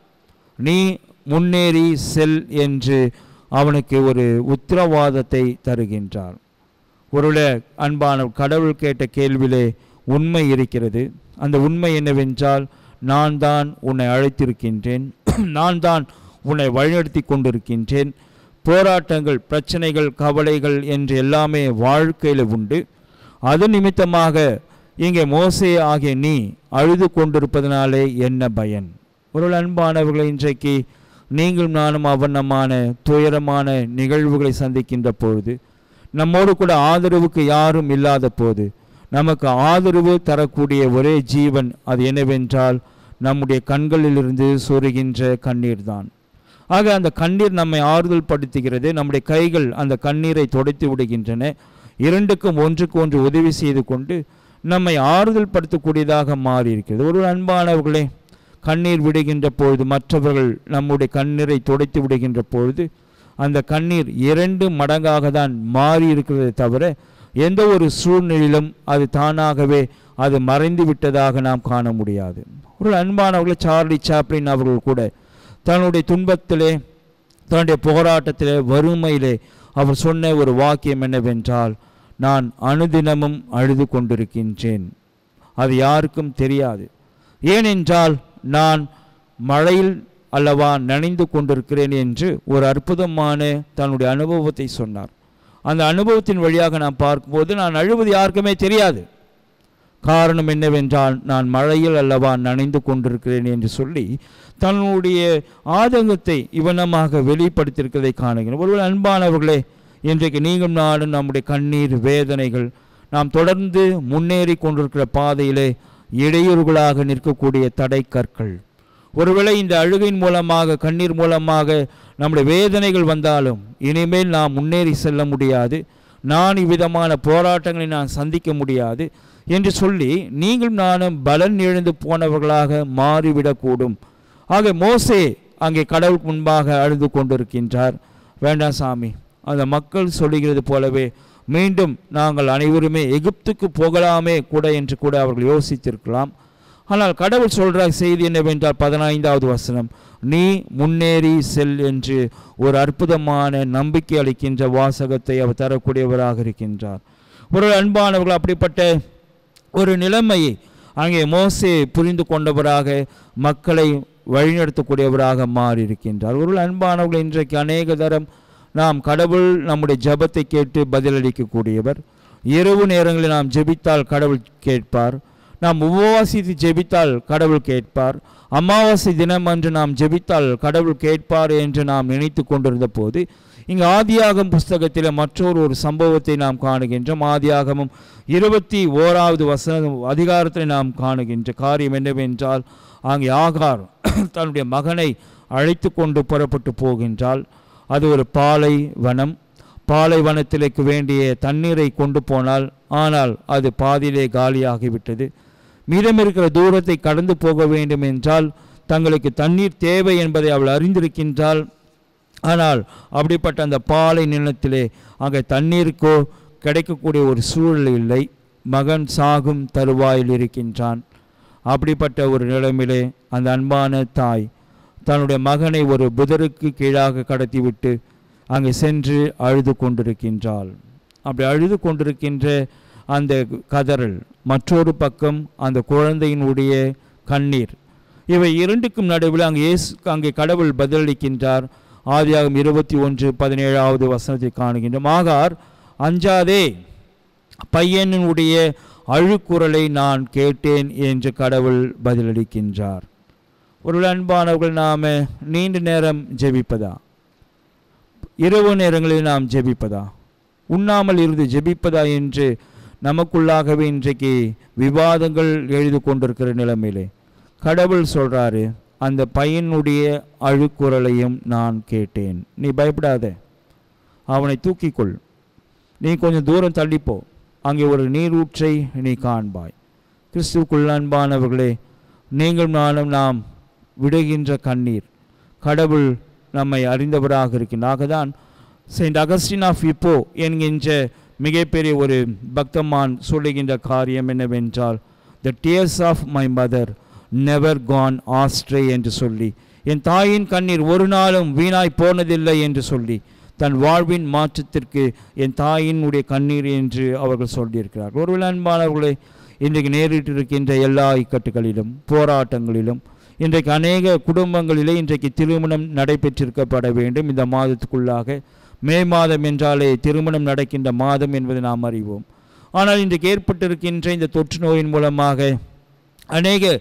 நீ முன்னேறி செல் என்று அவனுக்கு ஒரு உத்தரவாதத்தை தருகின்றார் ஒருவேளை அன்பான கடவுள் கேட்ட கேள்வியிலே உண்மை இருக்கிறது அந்த உண்மை என்னவென்றால் நான் தான் உன்னை அழைத்திருக்கின்றேன் நான் தான் உன்னை வழிநடத்தி கொண்டிருக்கின்றேன் போராட்டங்கள் பிரச்சனைகள் கவலைகள் என்று எல்லாமே வாழ்க்கையில் உண்டு அது நிமித்தமாக இங்கே மோசே ஆகிய நீ அழுது கொண்டிருப்பதனாலே என்ன பயன் ஒரு அன்பானவர்களை இன்றைக்கு நீங்களும் நானும் அவண்ணமான துயரமான நிகழ்வுகளை சந்திக்கின்ற பொழுது நம்மோடு கூட ஆதரவுக்கு யாரும் இல்லாத போது நமக்கு ஆதரவு தரக்கூடிய ஒரே ஜீவன் அது என்னவென்றால் நம்முடைய கண்களிலிருந்து சொருகின்ற கண்ணீர் தான் ஆக அந்த கண்ணீர் நம்மை ஆறுதல் படுத்துகிறது நம்முடைய கைகள் அந்த கண்ணீரை துடைத்து விடுகின்றன இரண்டுக்கும் ஒன்றுக்கு ஒன்று உதவி செய்து கொண்டு நம்மை ஆறுதல் படுத்தக்கூடியதாக மாறி இருக்கிறது ஒரு அன்பானவர்களே கண்ணீர் விடுகின்ற பொழுது மற்றவர்கள் நம்முடைய கண்ணீரை துடைத்து விடுகின்ற பொழுது அந்த கண்ணீர் இரண்டு மடங்காக தான் மாறி இருக்கிறதே தவிர எந்த ஒரு சூழ்நிலையிலும் அது தானாகவே அது மறைந்து விட்டதாக நாம் காண முடியாது ஒரு அன்பானவர்கள் சார்லி சாப்ளின் அவர்கள் கூட தன்னுடைய துன்பத்திலே தன்னுடைய போராட்டத்திலே வறுமையிலே அவர் சொன்ன ஒரு வாக்கியம் என்னவென்றால் நான் அனுதினமும் அழுது கொண்டிருக்கின்றேன் அது யாருக்கும் தெரியாது ஏனென்றால் நான் மழையில் அல்லவா நனைந்து கொண்டிருக்கிறேன் என்று ஒரு அற்புதமான தன்னுடைய அனுபவத்தை சொன்னார் அந்த அனுபவத்தின் வழியாக நான் பார்க்கும்போது நான் அழுவது யாருக்குமே தெரியாது காரணம் என்னவென்றால் நான் மழையில் அல்லவா நனைந்து கொண்டிருக்கிறேன் என்று சொல்லி தன்னுடைய ஆதங்கத்தை இவனமாக வெளிப்படுத்தியிருக்கிறதை காணுகிறோம் ஒருவர் அன்பானவர்களே இன்றைக்கு நீங்களும் நானும் நம்முடைய கண்ணீர் வேதனைகள் நாம் தொடர்ந்து முன்னேறி கொண்டிருக்கிற பாதையிலே இடையூறுகளாக நிற்கக்கூடிய தடை கற்கள் ஒருவேளை இந்த அழுகையின் மூலமாக கண்ணீர் மூலமாக நம்முடைய வேதனைகள் வந்தாலும் இனிமேல் நாம் முன்னேறி செல்ல முடியாது நான் இவ்விதமான போராட்டங்களை நான் சந்திக்க முடியாது என்று சொல்லி நீங்களும் நானும் பலன் இழந்து போனவர்களாக மாறிவிடக்கூடும் ஆக மோசே அங்கே கடவுளுக்கு முன்பாக அழுது கொண்டிருக்கின்றார் வேண்டாம் சாமி அந்த மக்கள் சொல்லுகிறது போலவே மீண்டும் நாங்கள் அனைவருமே எகிப்துக்கு போகலாமே கூட என்று கூட அவர்கள் யோசித்திருக்கலாம் ஆனால் கடவுள் சொல்கிற செய்தி என்னவென்றால் பதினைந்தாவது வசனம் நீ முன்னேறி செல் என்று ஒரு அற்புதமான நம்பிக்கை அளிக்கின்ற வாசகத்தை அவர் தரக்கூடியவராக இருக்கின்றார் ஒரு அன்பானவர்கள் அப்படிப்பட்ட ஒரு நிலைமையை அங்கே மோசே புரிந்து கொண்டவராக மக்களை வழிநடத்தக்கூடியவராக மாறியிருக்கின்றார் ஒரு அன்பானவர்கள் இன்றைக்கு அநேக தரம் நாம் கடவுள் நம்முடைய ஜெபத்தை கேட்டு பதிலளிக்கக்கூடியவர் இரவு நேரங்களில் நாம் ஜெபித்தால் கடவுள் கேட்பார் நாம் உபவாசித்து ஜெபித்தால் கடவுள் கேட்பார் அமாவாசை தினம் அன்று நாம் ஜெபித்தால் கடவுள் கேட்பார் என்று நாம் நினைத்து கொண்டிருந்த போது இங்கு ஆதியாகம் புஸ்தகத்தில் மற்றொரு ஒரு சம்பவத்தை நாம் காணுகின்றோம் ஆதியாகமும் இருபத்தி ஓராவது வசன அதிகாரத்தை நாம் காணுகின்ற காரியம் என்னவென்றால் அங்கே ஆகார் தன்னுடைய மகனை அழைத்து கொண்டு புறப்பட்டு போகின்றால் அது ஒரு பாலை வனம் பாலைவனத்திற்கு வேண்டிய தண்ணீரை கொண்டு போனால் ஆனால் அது பாதியிலே காலியாகிவிட்டது மீதம் இருக்கிற தூரத்தை கடந்து போக வேண்டும் என்றால் தங்களுக்கு தண்ணீர் தேவை என்பதை அவள் அறிந்திருக்கின்றாள் ஆனால் அப்படிப்பட்ட அந்த பாலை நிலத்திலே அங்கே தண்ணீருக்கோ கிடைக்கக்கூடிய ஒரு சூழல் இல்லை மகன் சாகும் தருவாயில் இருக்கின்றான் அப்படிப்பட்ட ஒரு நிலைமையிலே அந்த அன்பான தாய் தன்னுடைய மகனை ஒரு புதருக்கு கீழாக கடத்திவிட்டு அங்கே சென்று அழுது கொண்டிருக்கின்றாள் அப்படி அழுது கொண்டிருக்கின்ற அந்த கதறல் மற்றொரு பக்கம் அந்த குழந்தையினுடைய கண்ணீர் இவை இரண்டுக்கும் நடுவில் அங்கே இயேசு அங்கே கடவுள் பதிலளிக்கின்றார் ஆதியாகம் இருபத்தி ஒன்று பதினேழாவது வசனத்தை காணுகின்றோம் ஆகார் அஞ்சாதே பையனுடைய அழுக்குரலை நான் கேட்டேன் என்று கடவுள் பதிலளிக்கின்றார் ஒரு அன்பானவர்கள் நாம் நீண்ட நேரம் ஜெபிப்பதா இரவு நேரங்களில் நாம் ஜெபிப்பதா உண்ணாமல் இருந்து ஜெபிப்பதா என்று நமக்குள்ளாகவே இன்றைக்கு விவாதங்கள் எழுதி கொண்டிருக்கிற நிலைமையிலே கடவுள் சொல்கிறாரு அந்த பையனுடைய அழுக்குரலையும் நான் கேட்டேன் நீ பயப்படாத அவனை தூக்கிக்கொள் நீ கொஞ்சம் தூரம் தள்ளிப்போ அங்கே ஒரு நீரூற்றை நீ காண்பாய் கிறிஸ்துவுக்குள் அன்பானவர்களே நீங்கள் நானும் நாம் விடுகின்ற கண்ணீர் கடவுள் நம்மை அறிந்தவராக இருக்கின்றாக தான் செயின்ட் அகஸ்டின் ஆஃப் இப்போ என்கின்ற மிகப்பெரிய ஒரு பக்தமான் சொல்லுகின்ற காரியம் என்னவென்றால் the tears of my mother never gone astray என்று சொல்லி என் தாயின் கண்ணீர் ஒரு நாளும் வீணாய் போனதில்லை என்று சொல்லி தன் வாழ்வின் மாற்றத்திற்கு என் தாயினுடைய கண்ணீர் என்று அவர்கள் சொல்லியிருக்கிறார்கள் ஒருவேளை அன்பானவர்களே இன்றைக்கு நேரிட்டிருக்கின்ற எல்லா இக்கட்டுகளிலும் போராட்டங்களிலும் இன்றைக்கு அநேக குடும்பங்களிலே இன்றைக்கு திருமணம் நடைபெற்றிருக்கப்பட வேண்டும் இந்த மாதத்துக்குள்ளாக மே மாதம் என்றாலே திருமணம் நடக்கின்ற மாதம் என்பதை நாம் அறிவோம் ஆனால் இன்றைக்கு ஏற்பட்டிருக்கின்ற இந்த தொற்று நோயின் மூலமாக அநேக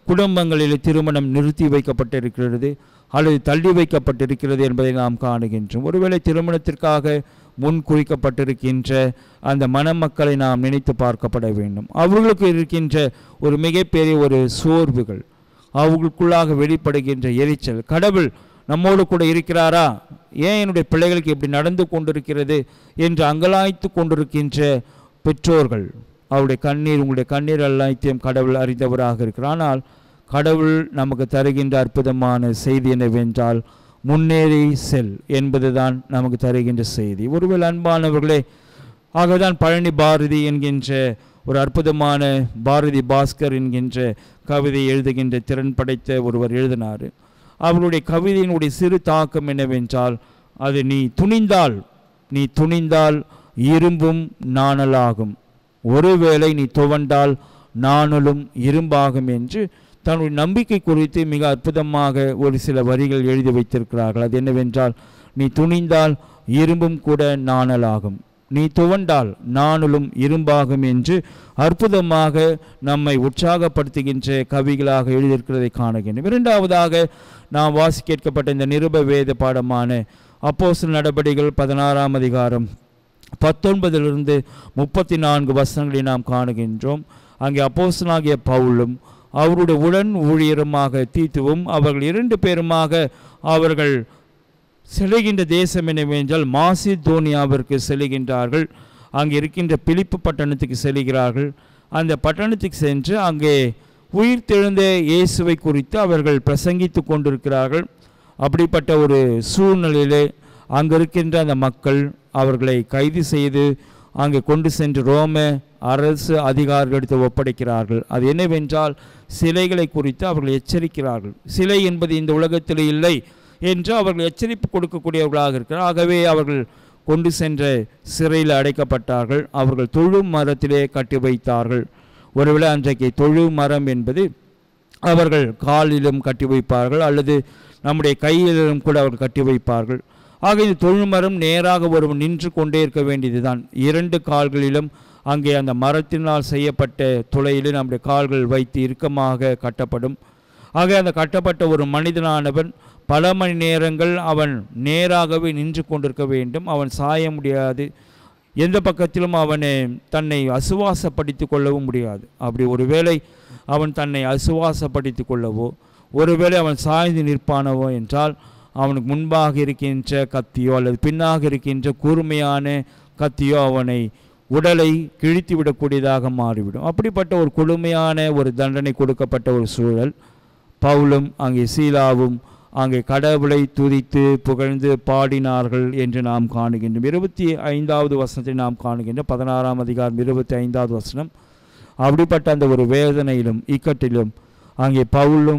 குடும்பங்களில் திருமணம் நிறுத்தி வைக்கப்பட்டிருக்கிறது அல்லது தள்ளி வைக்கப்பட்டிருக்கிறது என்பதை நாம் காணுகின்றோம் ஒருவேளை திருமணத்திற்காக முன் குறிக்கப்பட்டிருக்கின்ற அந்த மணமக்களை நாம் நினைத்து பார்க்கப்பட வேண்டும் அவர்களுக்கு இருக்கின்ற ஒரு மிகப்பெரிய ஒரு சோர்வுகள் அவர்களுக்குள்ளாக வெளிப்படுகின்ற எரிச்சல் கடவுள் நம்மோடு கூட இருக்கிறாரா ஏன் என்னுடைய பிள்ளைகளுக்கு இப்படி நடந்து கொண்டிருக்கிறது என்று அங்கலாய்த்து கொண்டிருக்கின்ற பெற்றோர்கள் அவருடைய கண்ணீர் உங்களுடைய கண்ணீர் எல்லாத்தையும் கடவுள் அறிந்தவராக இருக்கிறார் ஆனால் கடவுள் நமக்கு தருகின்ற அற்புதமான செய்தி என்னவென்றால் முன்னேறி செல் என்பதுதான் நமக்கு தருகின்ற செய்தி ஒருவேளை அன்பானவர்களே ஆகதான் பழனி பாரதி என்கின்ற ஒரு அற்புதமான பாரதி பாஸ்கர் என்கின்ற கவிதை எழுதுகின்ற திறன் படைத்த ஒருவர் எழுதினார் அவருடைய கவிதையினுடைய சிறு தாக்கம் என்னவென்றால் அது நீ துணிந்தால் நீ துணிந்தால் இரும்பும் நாணலாகும் ஒருவேளை நீ துவண்டால் நாணலும் இரும்பாகும் என்று தன்னுடைய நம்பிக்கை குறித்து மிக அற்புதமாக ஒரு சில வரிகள் எழுதி வைத்திருக்கிறார்கள் அது என்னவென்றால் நீ துணிந்தால் இரும்பும் கூட நாணலாகும் நீ துவண்டால் நாணலும் இரும்பாகும் என்று அற்புதமாக நம்மை உற்சாகப்படுத்துகின்ற கவிகளாக எழுதியிருக்கிறதை காணுகின்றோம் இரண்டாவதாக நாம் வாசி கேட்கப்பட்ட இந்த நிருப வேத பாடமான அப்போஸ்தலர் நடபடிகள் பதினாறாம் அதிகாரம் பத்தொன்பதிலிருந்து முப்பத்தி நான்கு வசனங்களை நாம் காணுகின்றோம் அங்கே அப்போஸ்தலனாகிய பவுலும் அவருடைய உடன் ஊழியருமாக தீத்துவும் அவர்கள் இரண்டு பேருமாக அவர்கள் செல்கின்ற தேசம் என்னவென்றால் மாசிதோனியாவிற்கு செல்கின்றார்கள் அங்கே இருக்கின்ற பிலிப்பு பட்டணத்துக்கு செல்கிறார்கள் அந்த பட்டணத்துக்கு சென்று அங்கே உயிர்த்தெழுந்த இயேசுவை குறித்து அவர்கள் பிரசங்கித்து கொண்டிருக்கிறார்கள் அப்படிப்பட்ட ஒரு சூழ்நிலையிலே அங்கே இருக்கின்ற அந்த மக்கள் அவர்களை கைது செய்து அங்கே கொண்டு சென்று ரோம அரசு அதிகாரிகளிடத்தில் ஒப்படைக்கிறார்கள் அது என்னவென்றால் சிலைகளை குறித்து அவர்கள் எச்சரிக்கிறார்கள் சிலை என்பது இந்த உலகத்தில் இல்லை என்று அவர்கள் எச்சரிப்பு கொடுக்கக்கூடியவர்களாக இருக்கிறார் ஆகவே அவர்கள் கொண்டு சென்ற சிறையில் அடைக்கப்பட்டார்கள் அவர்கள் தொழு மரத்திலே கட்டி வைத்தார்கள் ஒருவேளை அன்றைக்கு தொழு மரம் என்பது அவர்கள் காலிலும் கட்டி வைப்பார்கள் அல்லது நம்முடைய கையிலும் கூட அவர்கள் கட்டி வைப்பார்கள் ஆக இந்த தொழுமரம் நேராக ஒருவன் நின்று கொண்டே இருக்க வேண்டியதுதான் இரண்டு கால்களிலும் அங்கே அந்த மரத்தினால் செய்யப்பட்ட துளையிலே நம்முடைய கால்கள் வைத்து இறுக்கமாக கட்டப்படும் ஆக அந்த கட்டப்பட்ட ஒரு மனிதனானவன் பல மணி நேரங்கள் அவன் நேராகவே நின்று கொண்டிருக்க வேண்டும் அவன் சாய முடியாது எந்த பக்கத்திலும் அவனை தன்னை அசுவாசப்படுத்தி கொள்ளவும் முடியாது அப்படி ஒருவேளை அவன் தன்னை அசுவாசப்படுத்தி கொள்ளவோ ஒருவேளை அவன் சாய்ந்து நிற்பானவோ என்றால் அவனுக்கு முன்பாக இருக்கின்ற கத்தியோ அல்லது பின்னாக இருக்கின்ற கூர்மையான கத்தியோ அவனை உடலை கிழித்து விடக்கூடியதாக மாறிவிடும் அப்படிப்பட்ட ஒரு கொடுமையான ஒரு தண்டனை கொடுக்கப்பட்ட ஒரு சூழல் பவுலும் அங்கே சீலாவும் அங்கே கடவுளை துதித்து புகழ்ந்து பாடினார்கள் என்று நாம் காணுகின்றோம் இருபத்தி ஐந்தாவது வசனத்தை நாம் காணுகின்றோம் பதினாறாம் அதிகாரம் இருபத்தி ஐந்தாவது வசனம் அப்படிப்பட்ட அந்த ஒரு வேதனையிலும் இக்கட்டிலும் அங்கே பவுலும்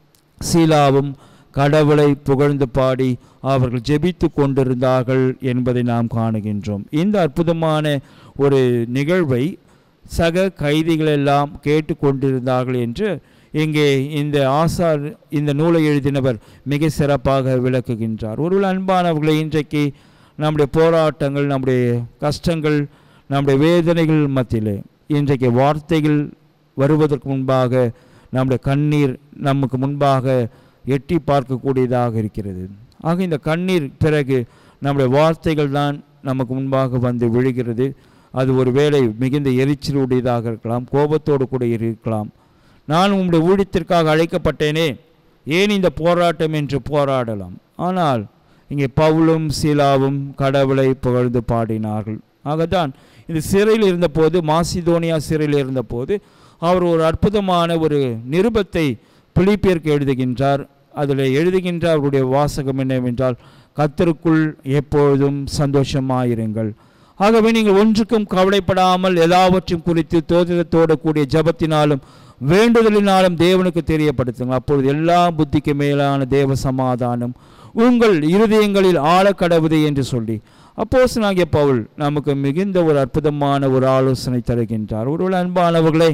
சீலாவும் கடவுளை புகழ்ந்து பாடி அவர்கள் ஜெபித்து கொண்டிருந்தார்கள் என்பதை நாம் காணுகின்றோம் இந்த அற்புதமான ஒரு நிகழ்வை சக கைதிகளெல்லாம் கேட்டு கொண்டிருந்தார்கள் என்று இங்கே இந்த ஆசார் இந்த நூலை எழுதினவர் மிக சிறப்பாக விளக்குகின்றார் ஒரு அன்பானவர்களை இன்றைக்கு நம்முடைய போராட்டங்கள் நம்முடைய கஷ்டங்கள் நம்முடைய வேதனைகள் மத்தியிலே இன்றைக்கு வார்த்தைகள் வருவதற்கு முன்பாக நம்முடைய கண்ணீர் நமக்கு முன்பாக எட்டி பார்க்கக்கூடியதாக இருக்கிறது ஆக இந்த கண்ணீர் பிறகு நம்முடைய வார்த்தைகள் தான் நமக்கு முன்பாக வந்து விழுகிறது அது ஒரு வேளை மிகுந்த எரிச்சலுடையதாக இருக்கலாம் கோபத்தோடு கூட இருக்கலாம் நான் உங்களுடைய ஊழியத்திற்காக அழைக்கப்பட்டேனே ஏன் இந்த போராட்டம் என்று போராடலாம் ஆனால் இங்கே பவுலும் சீலாவும் கடவுளை புகழ்ந்து பாடினார்கள் ஆகத்தான் இந்த சிறையில் இருந்தபோது மாசிதோனியா சிறையில் இருந்தபோது அவர் ஒரு அற்புதமான ஒரு நிருபத்தை பிலிப்பியருக்கு எழுதுகின்றார் அதில் எழுதுகின்ற அவருடைய வாசகம் என்னவென்றால் கத்தருக்குள் எப்பொழுதும் சந்தோஷமாயிருங்கள் ஆகவே நீங்கள் ஒன்றுக்கும் கவலைப்படாமல் எல்லாவற்றையும் குறித்து தோதிடத்தோடு கூடிய ஜபத்தினாலும் வேண்டுதலினாலும் தேவனுக்கு தெரியப்படுத்துங்கள் அப்பொழுது எல்லா புத்திக்கு மேலான தேவ சமாதானம் உங்கள் இருதயங்களில் ஆழக்கடவுது என்று சொல்லி அப்போஸ்தலனாகிய பவுல் நமக்கு மிகுந்த ஒரு அற்புதமான ஒரு ஆலோசனை தருகின்றார் ஒரு அன்பானவர்களே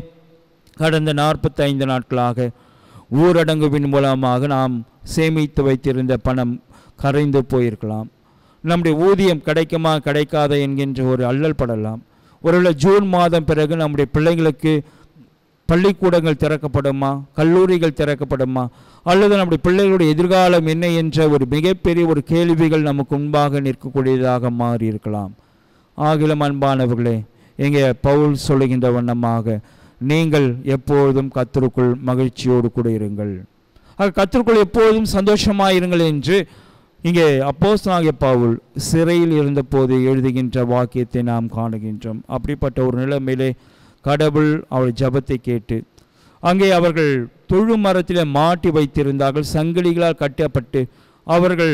கடந்த நாற்பத்தைந்து நாட்களாக ஊரடங்குவின் மூலமாக நாம் சேமித்து வைத்திருந்த பணம் கரைந்து போயிருக்கலாம் நம்முடைய ஊதியம் கிடைக்குமா கிடைக்காத என்கின்ற ஒரு அல்லல் படலாம் ஒருவேளை ஜூன் மாதம் பிறகு நம்முடைய பிள்ளைங்களுக்கு பள்ளிக்கூடங்கள் திறக்கப்படுமா கல்லூரிகள் திறக்கப்படுமா அல்லது நம்முடைய பிள்ளைகளுடைய எதிர்காலம் என்ன என்ற ஒரு மிகப்பெரிய ஒரு கேள்விகள் நமக்கு முன்பாக நிற்கக்கூடியதாக மாறி இருக்கலாம் ஆகிலும் அன்பானவர்களே இங்கே பவுல் சொல்லுகின்ற வண்ணமாக நீங்கள் எப்பொழுதும் கத்தருக்குள் மகிழ்ச்சியோடு கூட இருங்கள் ஆக கத்தருக்குள் எப்பொழுதும் சந்தோஷமாயிருங்கள் என்று இங்கே அப்போஸ்தலனாகிய பவுல் சிறையில் இருந்தபோது எழுதுகின்ற வாக்கியத்தை நாம் காணுகின்றோம் அப்படிப்பட்ட ஒரு நிலைமையிலே கடவுள் அவள் ஜெபத்தை கேட்டு அங்கே அவர்கள் தொழு மரத்திலே மாட்டி வைத்திருந்தார்கள் சங்கிலிகளால் கட்டப்பட்டு அவர்கள்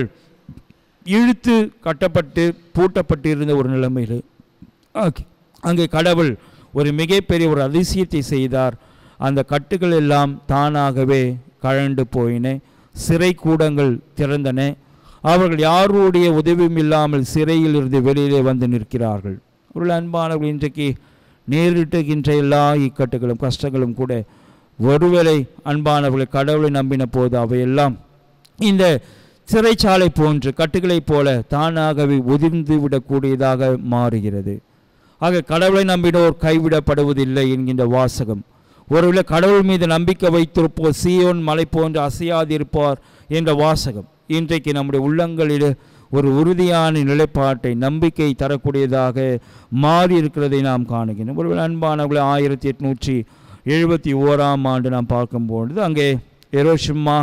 இழுத்து கட்டப்பட்டு பூட்டப்பட்டு இருந்த ஒரு நிலைமையில் ஆகி- அங்கே கடவுள் ஒரு மிகப்பெரிய ஒரு அதிசயத்தை செய்தார் அந்த கட்டுகள் எல்லாம் தானாகவே கழண்டு போயின சிறை கூடங்கள் திறந்தன அவர்கள் யாருடைய உதவியும் இல்லாமல் சிறையில் இருந்து வெளியிலே வந்து நிற்கிறார்கள் ஒரு அன்பானவர்கள் இன்றைக்கு நேரிட்டுகின்ற எல்லா இக்கட்டுகளும் கஷ்டங்களும் கூட ஒருவேளை அன்பானவர்களை கடவுளை நம்பின போது அவையெல்லாம் இந்த சிறைச்சாலை போன்று கட்டுகளைப் போல தானாகவே உதிர்ந்து விடக்கூடியதாக மாறுகிறது ஆக கடவுளை நம்பினோர் கைவிடப்படுவதில்லை என்கின்ற வாசகம் ஒருவேளை கடவுள் மீது நம்பிக்கை வைத்திருப்போர் சீயோன் மலை போன்று அசையாதிருப்பார் என்ற வாசகம் இன்றைக்கு நம்முடைய உள்ளங்களில் ஒரு உறுதியான நிலைப்பாட்டை நம்பிக்கை தரக்கூடியதாக மாறி இருக்கிறதை நாம் காணுகிறோம் ஒருவேளை அன்பானவர்களை ஆயிரத்தி எட்நூற்றி எழுபத்தி ஓராம் ஆண்டு நாம் பார்க்கும்பொழுது அங்கே எரோஷிமா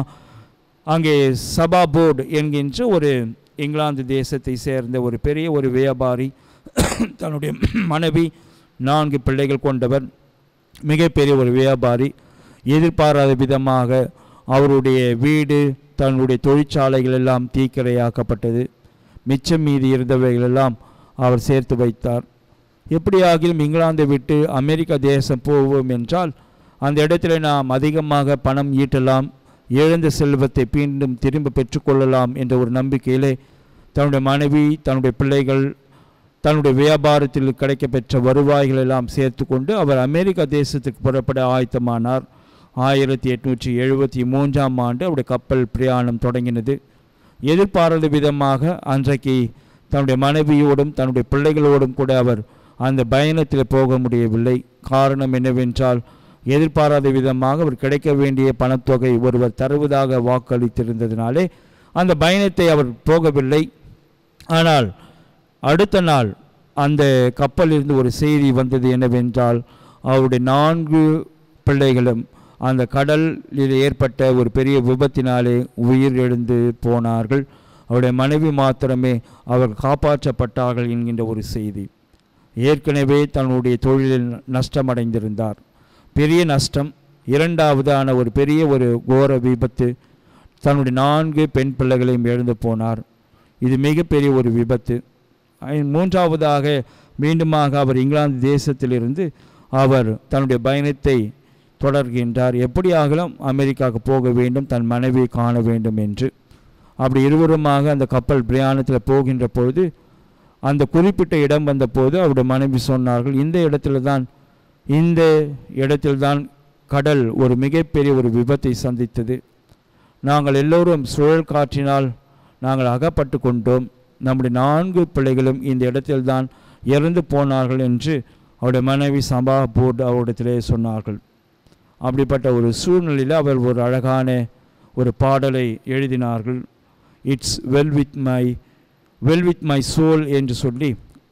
அங்கே சபா போர்டு என்கின்ற ஒரு இங்கிலாந்து தேசத்தை சேர்ந்த ஒரு பெரிய ஒரு வியாபாரி தன்னுடைய மனைவி நான்கு பிள்ளைகள் கொண்டவர் மிகப்பெரிய ஒரு வியாபாரி எதிர்பாராத விதமாக அவருடைய வீடு தன்னுடைய தொழிற்சாலைகள் எல்லாம் தீக்கிரையாக்கப்பட்டது மிச்சம் மீதி இருந்தவைகள் எல்லாம் அவர் சேர்த்து வைத்தார் எப்படியாகிலும் இங்கிலாந்தை விட்டு அமெரிக்கா தேசம் போவோம் என்றால் அந்த இடத்துல நாம் அதிகமாக பணம் ஈட்டலாம் இழந்த செல்வத்தை மீண்டும் திரும்ப பெற்றுக்கொள்ளலாம் என்ற ஒரு நம்பிக்கையிலே தன்னுடைய மனைவி தன்னுடைய பிள்ளைகள் தன்னுடைய வியாபாரத்தில் கிடைக்கப்பெற்ற வருவாய்கள் எல்லாம் சேர்த்து கொண்டு அவர் அமெரிக்கா தேசத்துக்கு புறப்பட ஆயத்தமானார் ஆயிரத்தி எட்நூற்றி எழுபத்தி மூன்றாம் ஆண்டு அவருடைய கப்பல் பிரயாணம் தொடங்கினது எதிர்பாராத விதமாக அன்றைக்கு தன்னுடைய மனைவியோடும் தன்னுடைய பிள்ளைகளோடும் கூட அவர் அந்த பயணத்தில் போக முடியவில்லை காரணம் என்னவென்றால் எதிர்பாராத விதமாக அவர் கிடைக்க வேண்டிய பணத்தொகை ஒருவர் தருவதாக வாக்களித்திருந்ததினாலே அந்த பயணத்தை அவர் போகவில்லை ஆனால் அடுத்த நாள் அந்த கப்பலிலிருந்து ஒரு செய்தி வந்தது என்னவென்றால் அவருடைய நான்கு பிள்ளைகளும் அந்த கடலில் ஏற்பட்ட ஒரு பெரிய விபத்தினாலே உயிர் எழுந்து போனார்கள் அவருடைய மனைவி மாத்திரமே அவர் காப்பாற்றப்பட்டார்கள் என்கின்ற ஒரு செய்தி ஏற்கனவே தன்னுடைய தொழிலில் நஷ்டமடைந்திருந்தார் பெரிய நஷ்டம் இரண்டாவதான ஒரு பெரிய ஒரு கோர விபத்து தன்னுடைய நான்கு பெண் பிள்ளைகளையும் இழந்து போனார் இது மிகப்பெரிய ஒரு விபத்து ஐ- மூன்றாவதாக மீண்டுமாக அவர் இங்கிலாந்து தேசத்திலிருந்து அவர் தன்னுடைய பயணத்தை தொடர்கின்றார் எப்படியாகலும் அமெரிக்காவுக்கு போக வேண்டும் தன் மனைவியை காண வேண்டும் என்று அப்படி இருவருமாக அந்த கப்பல் பிரயாணத்தில் போகின்ற பொழுது அந்த குறிப்பிட்ட இடம் வந்தபோது அவருடைய மனைவி சொன்னார்கள் இந்த இடத்துல தான் இந்த இடத்தில்தான் கடல் ஒரு மிகப்பெரிய ஒரு விபத்தை சந்தித்தது நாங்கள் எல்லோரும் சுழல் காற்றினால் நாங்கள் அகப்பட்டு கொண்டோம் நம்முடைய நான்கு பிள்ளைகளும் இந்த இடத்தில்தான் இறந்து போனார்கள் என்று அவருடைய மனைவி சபா போர்டு அவரிடத்திலே சொன்னார்கள் அப்படிப்பட்ட ஒரு சூழ்நிலையில் அவர் ஒரு அழகான ஒரு பாடலை எழுதினார்கள் it's well with my well with my soul என்று சொல்லி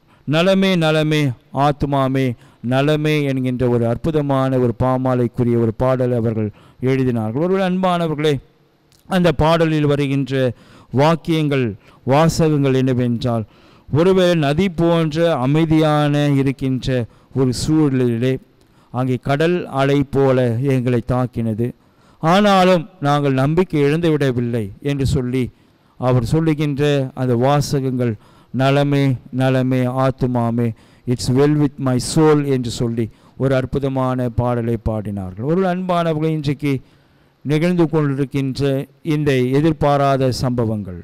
நலமே நலமே ஆத்துமாமே நலமே என்கின்ற ஒரு அற்புதமான ஒரு பாமாலைக்குரிய ஒரு பாடலை அவர்கள் எழுதினார்கள் ஒரு அன்பானவர்களே அந்த பாடலில் வருகின்ற வாக்கியங்கள் வாசகங்கள் என்னவென்றால் ஒருவேளை நதி போன்ற அமைதியான இருக்கின்ற ஒரு சூழலிலே அங்கே கடல் அலை போல எங்களை தாக்கினது ஆனாலும் நாங்கள் நம்பிக்கை இழந்து விடவில்லை என்று சொல்லி அவர் சொல்லுகின்ற அந்த வாசகங்கள் நலமே நலமே ஆத்துமாமே it's well with my soul என்று சொல்லி ஒரு அற்புதமான பாடலை பாடினார்கள் ஒரு அன்பானவர்கள் இன்றைக்கு நிகழ்ந்து கொண்டிருக்கின்ற இந்த எதிர்பாராத சம்பவங்கள்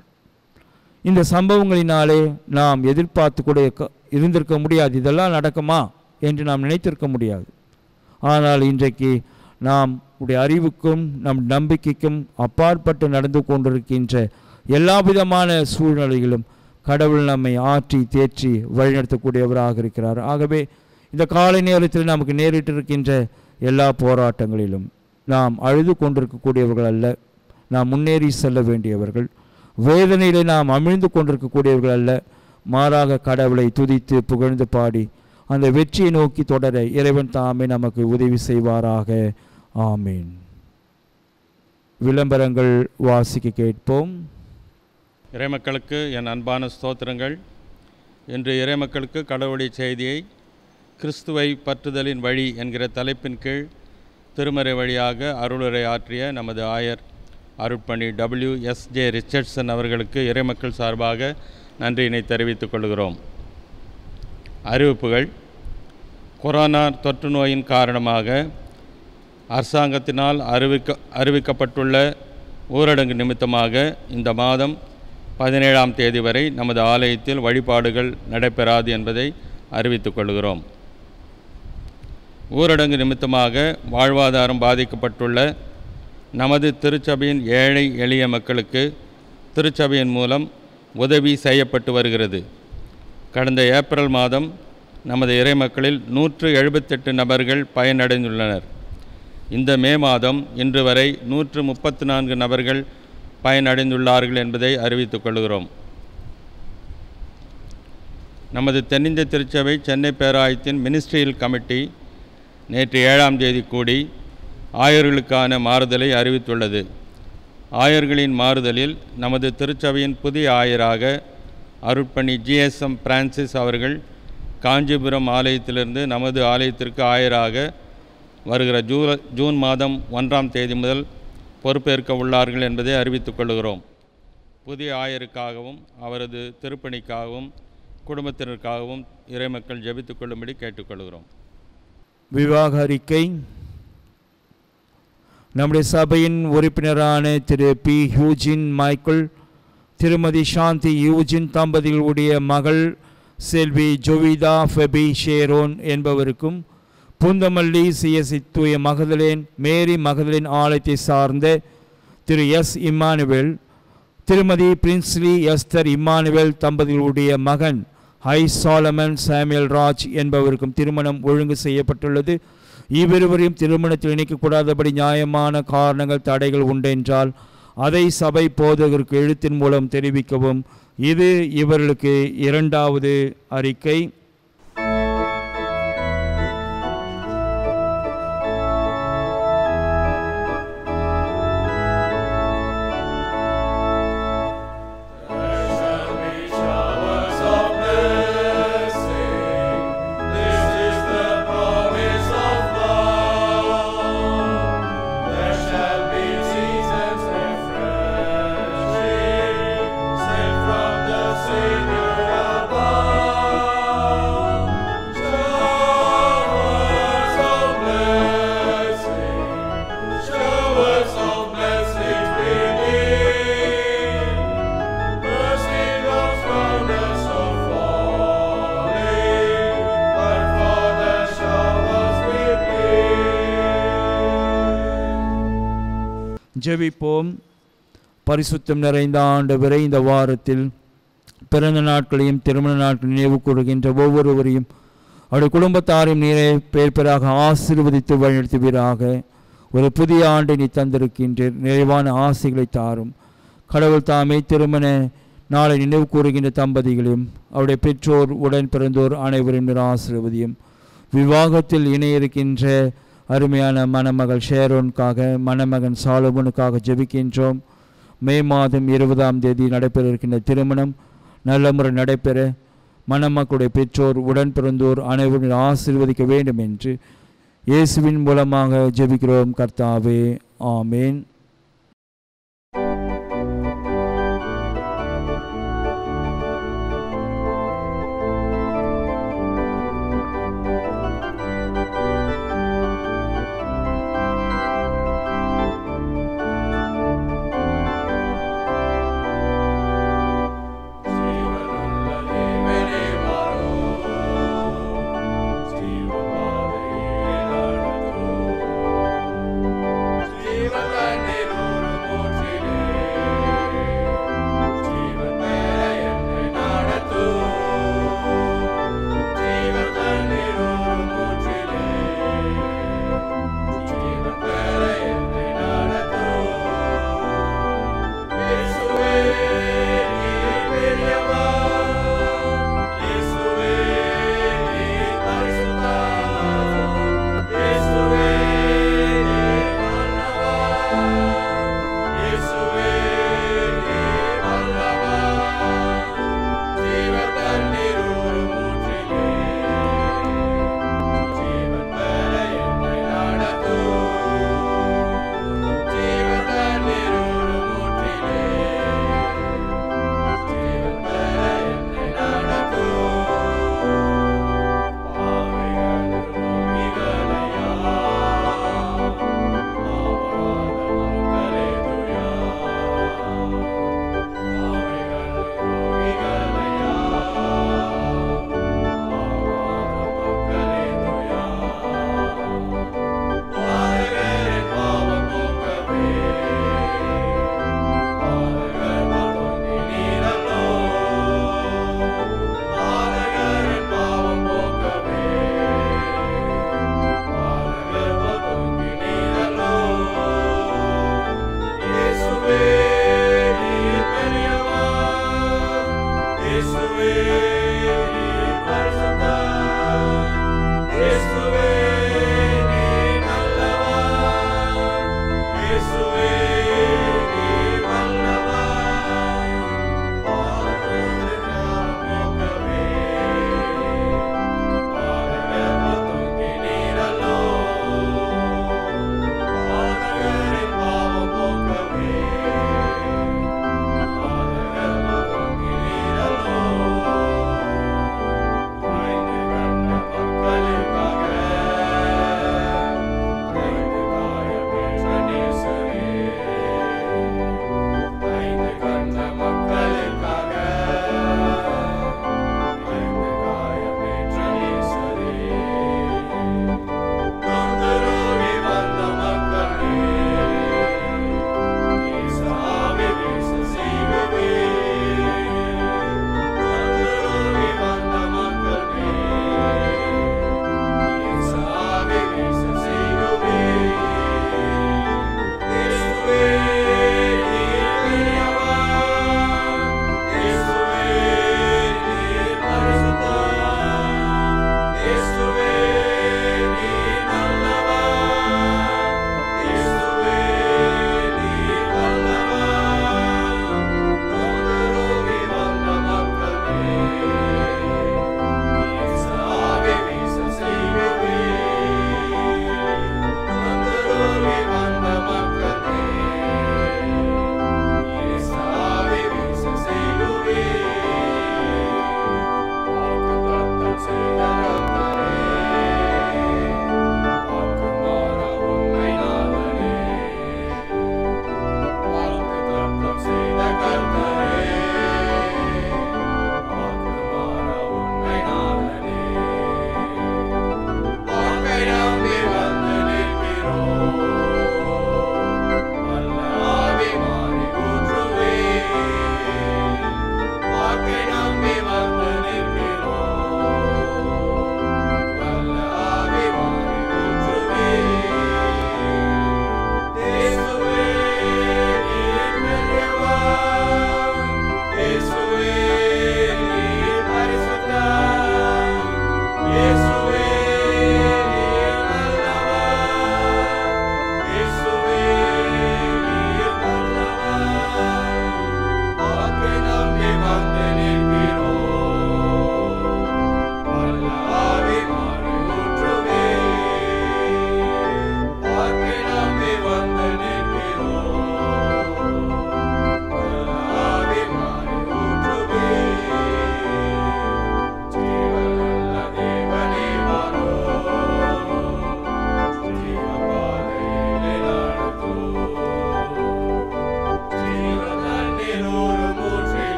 இந்த சம்பவங்களினாலே நாம் எதிர்பார்த்து கூட இருக்க- இருந்திருக்க முடியாது இதெல்லாம் நடக்குமா என்று நாம் நினைத்திருக்க முடியாது ஆனால் இன்றைக்கு நாம் உடைய அறிவுக்கும் நம் நம்பிக்கைக்கும் அப்பாற்பட்டு நடந்து கொண்டிருக்கின்ற எல்லா விதமான சூழ்நிலைகளும் கடவுள் நம்மை ஆற்றி தேற்றி வழிநடத்தக்கூடியவராக இருக்கிறார் ஆகவே இந்த காலை நேரத்தில் நமக்கு நேரிட்டு இருக்கின்ற எல்லா போராட்டங்களிலும் நாம் அழுது கொண்டிருக்கக்கூடியவர்கள் அல்ல நாம் முன்னேறி செல்ல வேண்டியவர்கள் வேதனையிலே நாம் அமிழ்ந்து கொண்டிருக்கக்கூடியவர்கள் அல்ல மாறாக கடவுளை துதித்து புகழ்ந்து பாடி அந்த வெற்றியை நோக்கி தொடர இறைவன் தாமே நமக்கு உதவி செய்வாராக ஆமீன் விளம்பரங்கள் வாசிக்க கேட்போம் இறைமக்களுக்கு என் அன்பான ஸ்தோத்திரங்கள் இன்று இறைமக்களுக்கு கடவுளை செய்தியை கிறிஸ்துவை பற்றுதலின் வழி என்கிற தலைப்பின் கீழ் திருமறை வழியாக அருளுரை ஆற்றிய நமது ஆயர் அருட்பணி டபிள்யூ எஸ் ஜே ரிச்சர்ட்சன் அவர்களுக்கு இறைமக்கள் சார்பாக நன்றியினை தெரிவித்துக் கொள்கிறோம் அறிவிப்புகள் கொரோனா தொற்று நோயின் காரணமாக அரசாங்கத்தினால் அறிவிக்க அறிவிக்கப்பட்டுள்ள ஊரடங்கு நிமித்தமாக இந்த மாதம் பதினேழாம் தேதி வரை நமது ஆலயத்தில் வழிபாடுகள் நடைபெறாது என்பதை அறிவித்துக் கொள்கிறோம் ஊரடங்கு நிமித்தமாக வாழ்வாதாரம் பாதிக்கப்பட்டுள்ள நமது திருச்சபையின் ஏழை எளிய மக்களுக்கு திருச்சபையின் மூலம் உதவி செய்யப்பட்டு வருகிறது கடந்த ஏப்ரல் மாதம் நமது இறைமக்களில் நூற்று எழுபத்தெட்டு நபர்கள் பயனடைந்துள்ளனர் இந்த மே மாதம் இன்று வரை நூற்று முப்பத்து நான்கு நபர்கள் பயனடைந்துள்ளார்கள் என்பதை அறிவித்துக் கொள்கிறோம் நமது தென்னிந்திய திருச்சபை சென்னை பேராயத்தின் மினிஸ்ட்ரியல் கமிட்டி நேற்று ஏழாம் தேதி கூடி ஆயர்களுக்கான மாறுதலை அறிவித்துள்ளது ஆயர்களின் மாறுதலில் நமது திருச்சபையின் புதிய ஆயராக அருட்பணி ஜிஎஸ்எம் பிரான்சிஸ் அவர்கள் காஞ்சிபுரம் ஆலயத்திலிருந்து நமது ஆலயத்திற்கு ஆயராக வருகிற ஜூ ஜூன் மாதம் ஒன்றாம் தேதி முதல் பொறுப்பேற்க உள்ளார்கள் என்பதை அறிவித்துக் கொள்கிறோம் புதிய ஆயருக்காகவும் அவரது திருப்பணிக்காகவும் குடும்பத்தினருக்காகவும் இறைமக்கள் ஜெபித்துக் கொள்ளும்படி கேட்டுக்கொள்கிறோம் விவாக அறிக்கை நம்முடைய சபையின் உறுப்பினரான திரு பி ஹூஜின் மைக்கேல் திருமதி சாந்தி யூஜின் தம்பதிகளுடைய மகள் செல்வி ஜொவிதா ஃபெபி ஷேரோன் என்பவருக்கும் புந்தமல்லி சிஎஸ்சி தூய மகதலேன் மேரி மகதலேன் ஆலயத்தை சார்ந்த Thiru S Emmanuel Thirumathi Prinsley Esther Emmanuel தம்பதிகளுடைய மகன் ஹை சாலமன் சாமுவேல் ராஜ் என்பவருக்கும் திருமணம் ஒழுங்கு செய்யப்பட்டுள்ளது இவ்விருவரையும் திருமணத்தில் இணைக்கக்கூடாதபடி நியாயமான காரணங்கள் தடைகள் உண்டென்றால் அதை சபை போதகருக்கு எழுத்தின் மூலம் தெரிவிக்கவும் இது இவர்களுக்கு இரண்டாவது அறிக்கை Showers of blessing, this is the promise of love. There shall be seasons refreshing, sent from the Savior above. Showers of blessing, showers of blessings begin. Mercy rose round us so falling, but for the showers we plead. ஜெபிப்போம் பரிசுத்தம் நிறைந்த ஆண்டவரை இந்த வாரத்தில் பிறந்த நாட்களையும் திருமண நாட்கள் நினைவு கூறுகின்ற ஒவ்வொருவரையும் அவருடைய குடும்பத்தாரையும் நீரே பேர் பேராக ஆசீர்வதித்து வழிநடத்துவீராக ஒரு புதிய ஆண்டை நீ தந்திருக்கின்றீர் நிறைவான ஆசைகளை தாரும் கடவுள் தாமே திருமண நாளை நினைவு கூறுகின்ற தம்பதிகளையும் அவருடைய பெற்றோர் உடன் பிறந்தோர் அனைவரும் நீர் ஆசீர்வதியும் விவாகத்தில் இணைய இருக்கின்ற அருமையான மணமகள் ஷேரோனுக்காக மணமகன் சாலமோனுக்காக ஜெபிக்கின்றோம் மே மாதம் இருபதாம் தேதி நடைபெற இருக்கின்ற திருமணம் நல்ல முறை நடைபெற மணமக்களுடைய பெற்றோர் உடன் பிறந்தோர் அனைவரும் ஆசீர்வதிக்க வேண்டும் என்று இயேசுவின் மூலமாக ஜெபிக்கிறோம் கர்த்தாவே ஆமேன் ಜೀವನುಳ್ಳ ದೇವರೇ ಮಾಡು ಜೀವವಾದರೆ ನಡೆದು ಜೀವವನ್ನೇ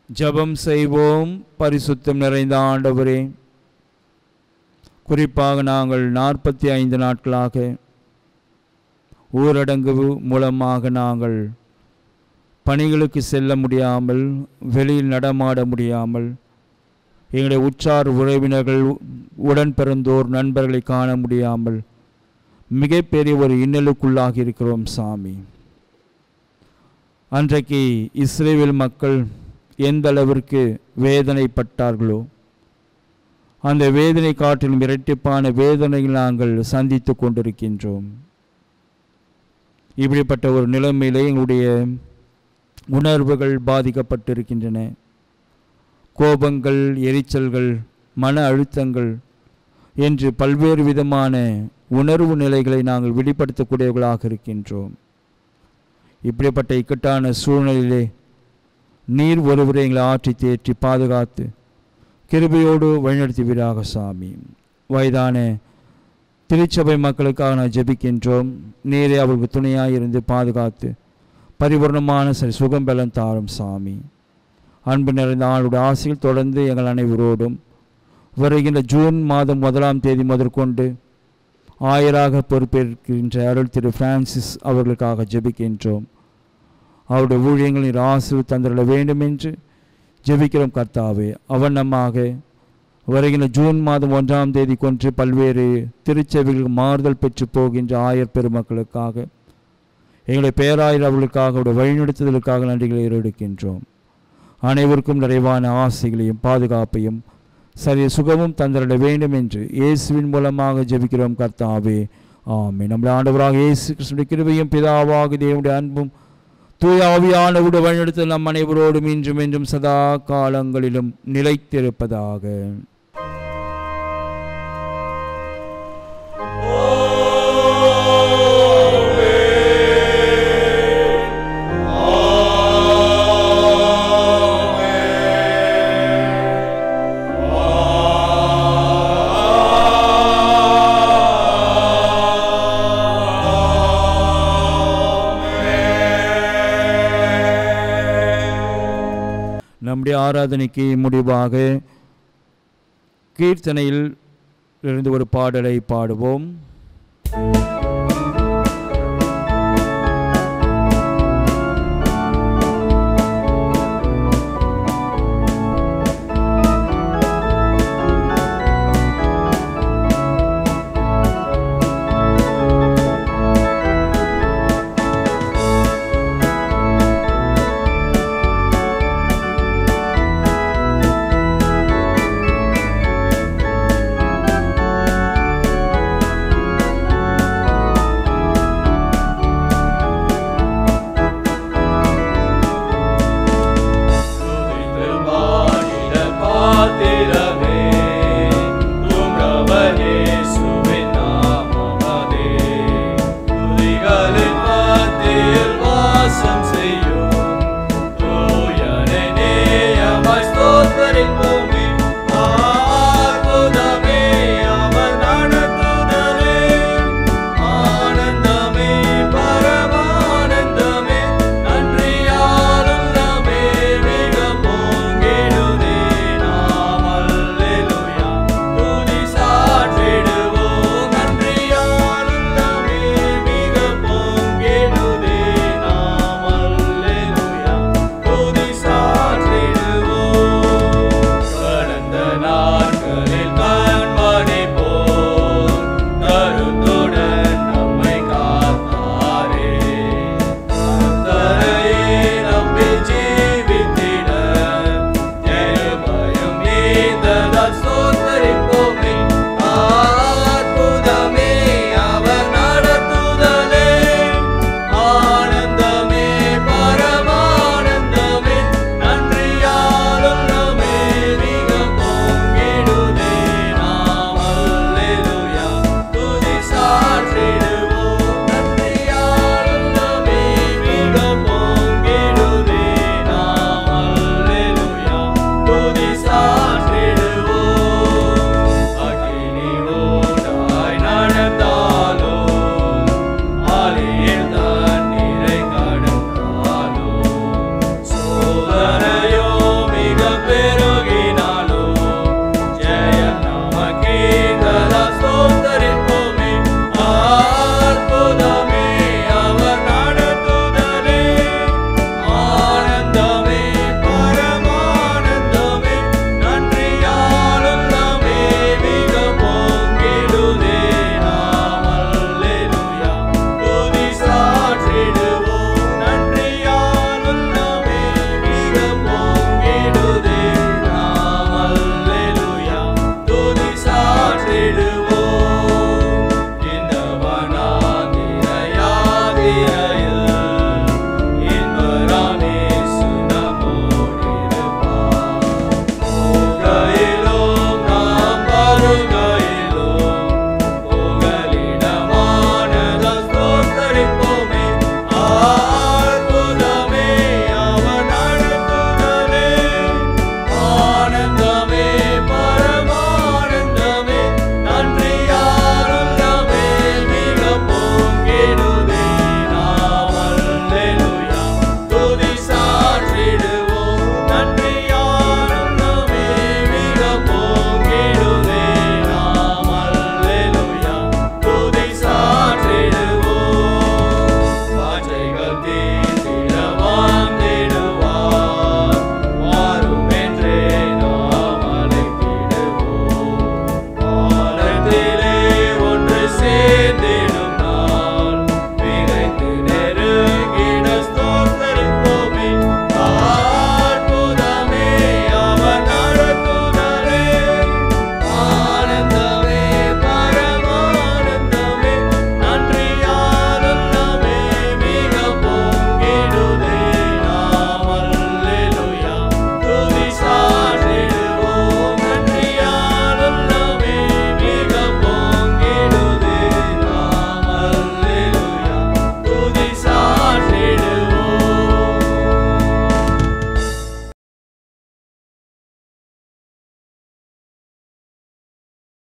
ஜெபம் செய்வோம் பரிசுத்தம் நிறைந்த ஆண்டவரே குறிப்பாக நாங்கள் நாற்பத்தி ஐந்து நாட்களாக ஊரடங்கு மூலமாக நாங்கள் பணிகளுக்கு செல்ல முடியாமல் வெளியில் நடமாட முடியாமல் எங்களுடைய உற்றார் உறவினர்கள் உடன் பிறந்தோர் நண்பர்களை காண முடியாமல் மிகப்பெரிய ஒரு இன்னலுக்குள்ளாகி இருக்கிறோம் சாமி அன்றைக்கு இஸ்ரேல் மக்கள் எந்த அளவிற்கு வேதனைப்பட்டார்களோ அந்த வேதனை காட்டிலும் இரட்டிப்பான வேதனைகள் நாங்கள் சந்தித்து கொண்டிருக்கின்றோம் இப்படிப்பட்ட ஒரு நிலைமையிலே எங்களுடைய உணர்வுகள் பாதிக்கப்பட்டிருக்கின்றன கோபங்கள் எரிச்சல்கள் மன அழுத்தங்கள் என்று பல்வேறு விதமான உணர்வு நிலைகளை நாங்கள் வெளிப்படுத்தக்கூடியவர்களாக இருக்கின்றோம் இப்படிப்பட்ட இக்கட்டான சூழ்நிலையிலே நீர் ஒருவரை எங்களை ஆற்றி தேற்றி பாதுகாத்து கிருபையோடு வழிநடத்துவீராக சாமி வயதான திருச்சபை மக்களுக்காக நான் ஜெபிக்கின்றோம் நீரே அவர்களுக்கு துணையாக இருந்து பாதுகாத்து பரிபூர்ணமான சரி சுகம் பலன் தாரும் சாமி அன்பு நிறைந்த ஆளுடைய ஆசையில் தொடர்ந்து எங்கள் அனைவரோடும் வருகின்ற ஜூன் மாதம் முதலாம் தேதி முதற்கொண்டு ஆயராக பொறுப்பேற்கின்ற அருள் திரு பிரான்சிஸ் அவர்களுக்காக ஜெபிக்கின்றோம் அவருடைய ஊழியங்களின் ஆசிரியர் தந்திரல வேண்டும் என்று ஜெபிக்கிறோம் கர்த்தாவே அவண்ணமாக வருகின்ற ஜூன் மாதம் ஒன்றாம் தேதி கொன்று பல்வேறு திருச்சபைகளுக்கு மாறுதல் பெற்று போகின்ற ஆயர் பெருமக்களுக்காக எங்களை பேராயர் அவர்களுக்காக அவருடைய வழிநடத்துதலுக்காக நன்றிகளை ஏறெடுக்கின்றோம் அனைவருக்கும் நிறைவான ஆசைகளையும் பாதுகாப்பையும் சரிய சுகமும் தந்திரட வேண்டும் என்று இயேசுவின் மூலமாக ஜெபிக்கிறோம் கர்த்தாவே ஆமே நம்முடைய ஆண்டவராக இயேசு கிறிஸ்துடைய கிருபையும் பிதாவாக தேவனுடைய அன்பும் தூய ஆவியானவுடைய வழிநடத்தல் நம் அனைவரோடும் இன்றும் என்றும் சதா காலங்களிலும் நிலைத்திருப்பதாக நம்முடைய ஆராதனைக்கு முடிவாக கீர்த்தனையில் இருந்து ஒரு பாடலை பாடுவோம்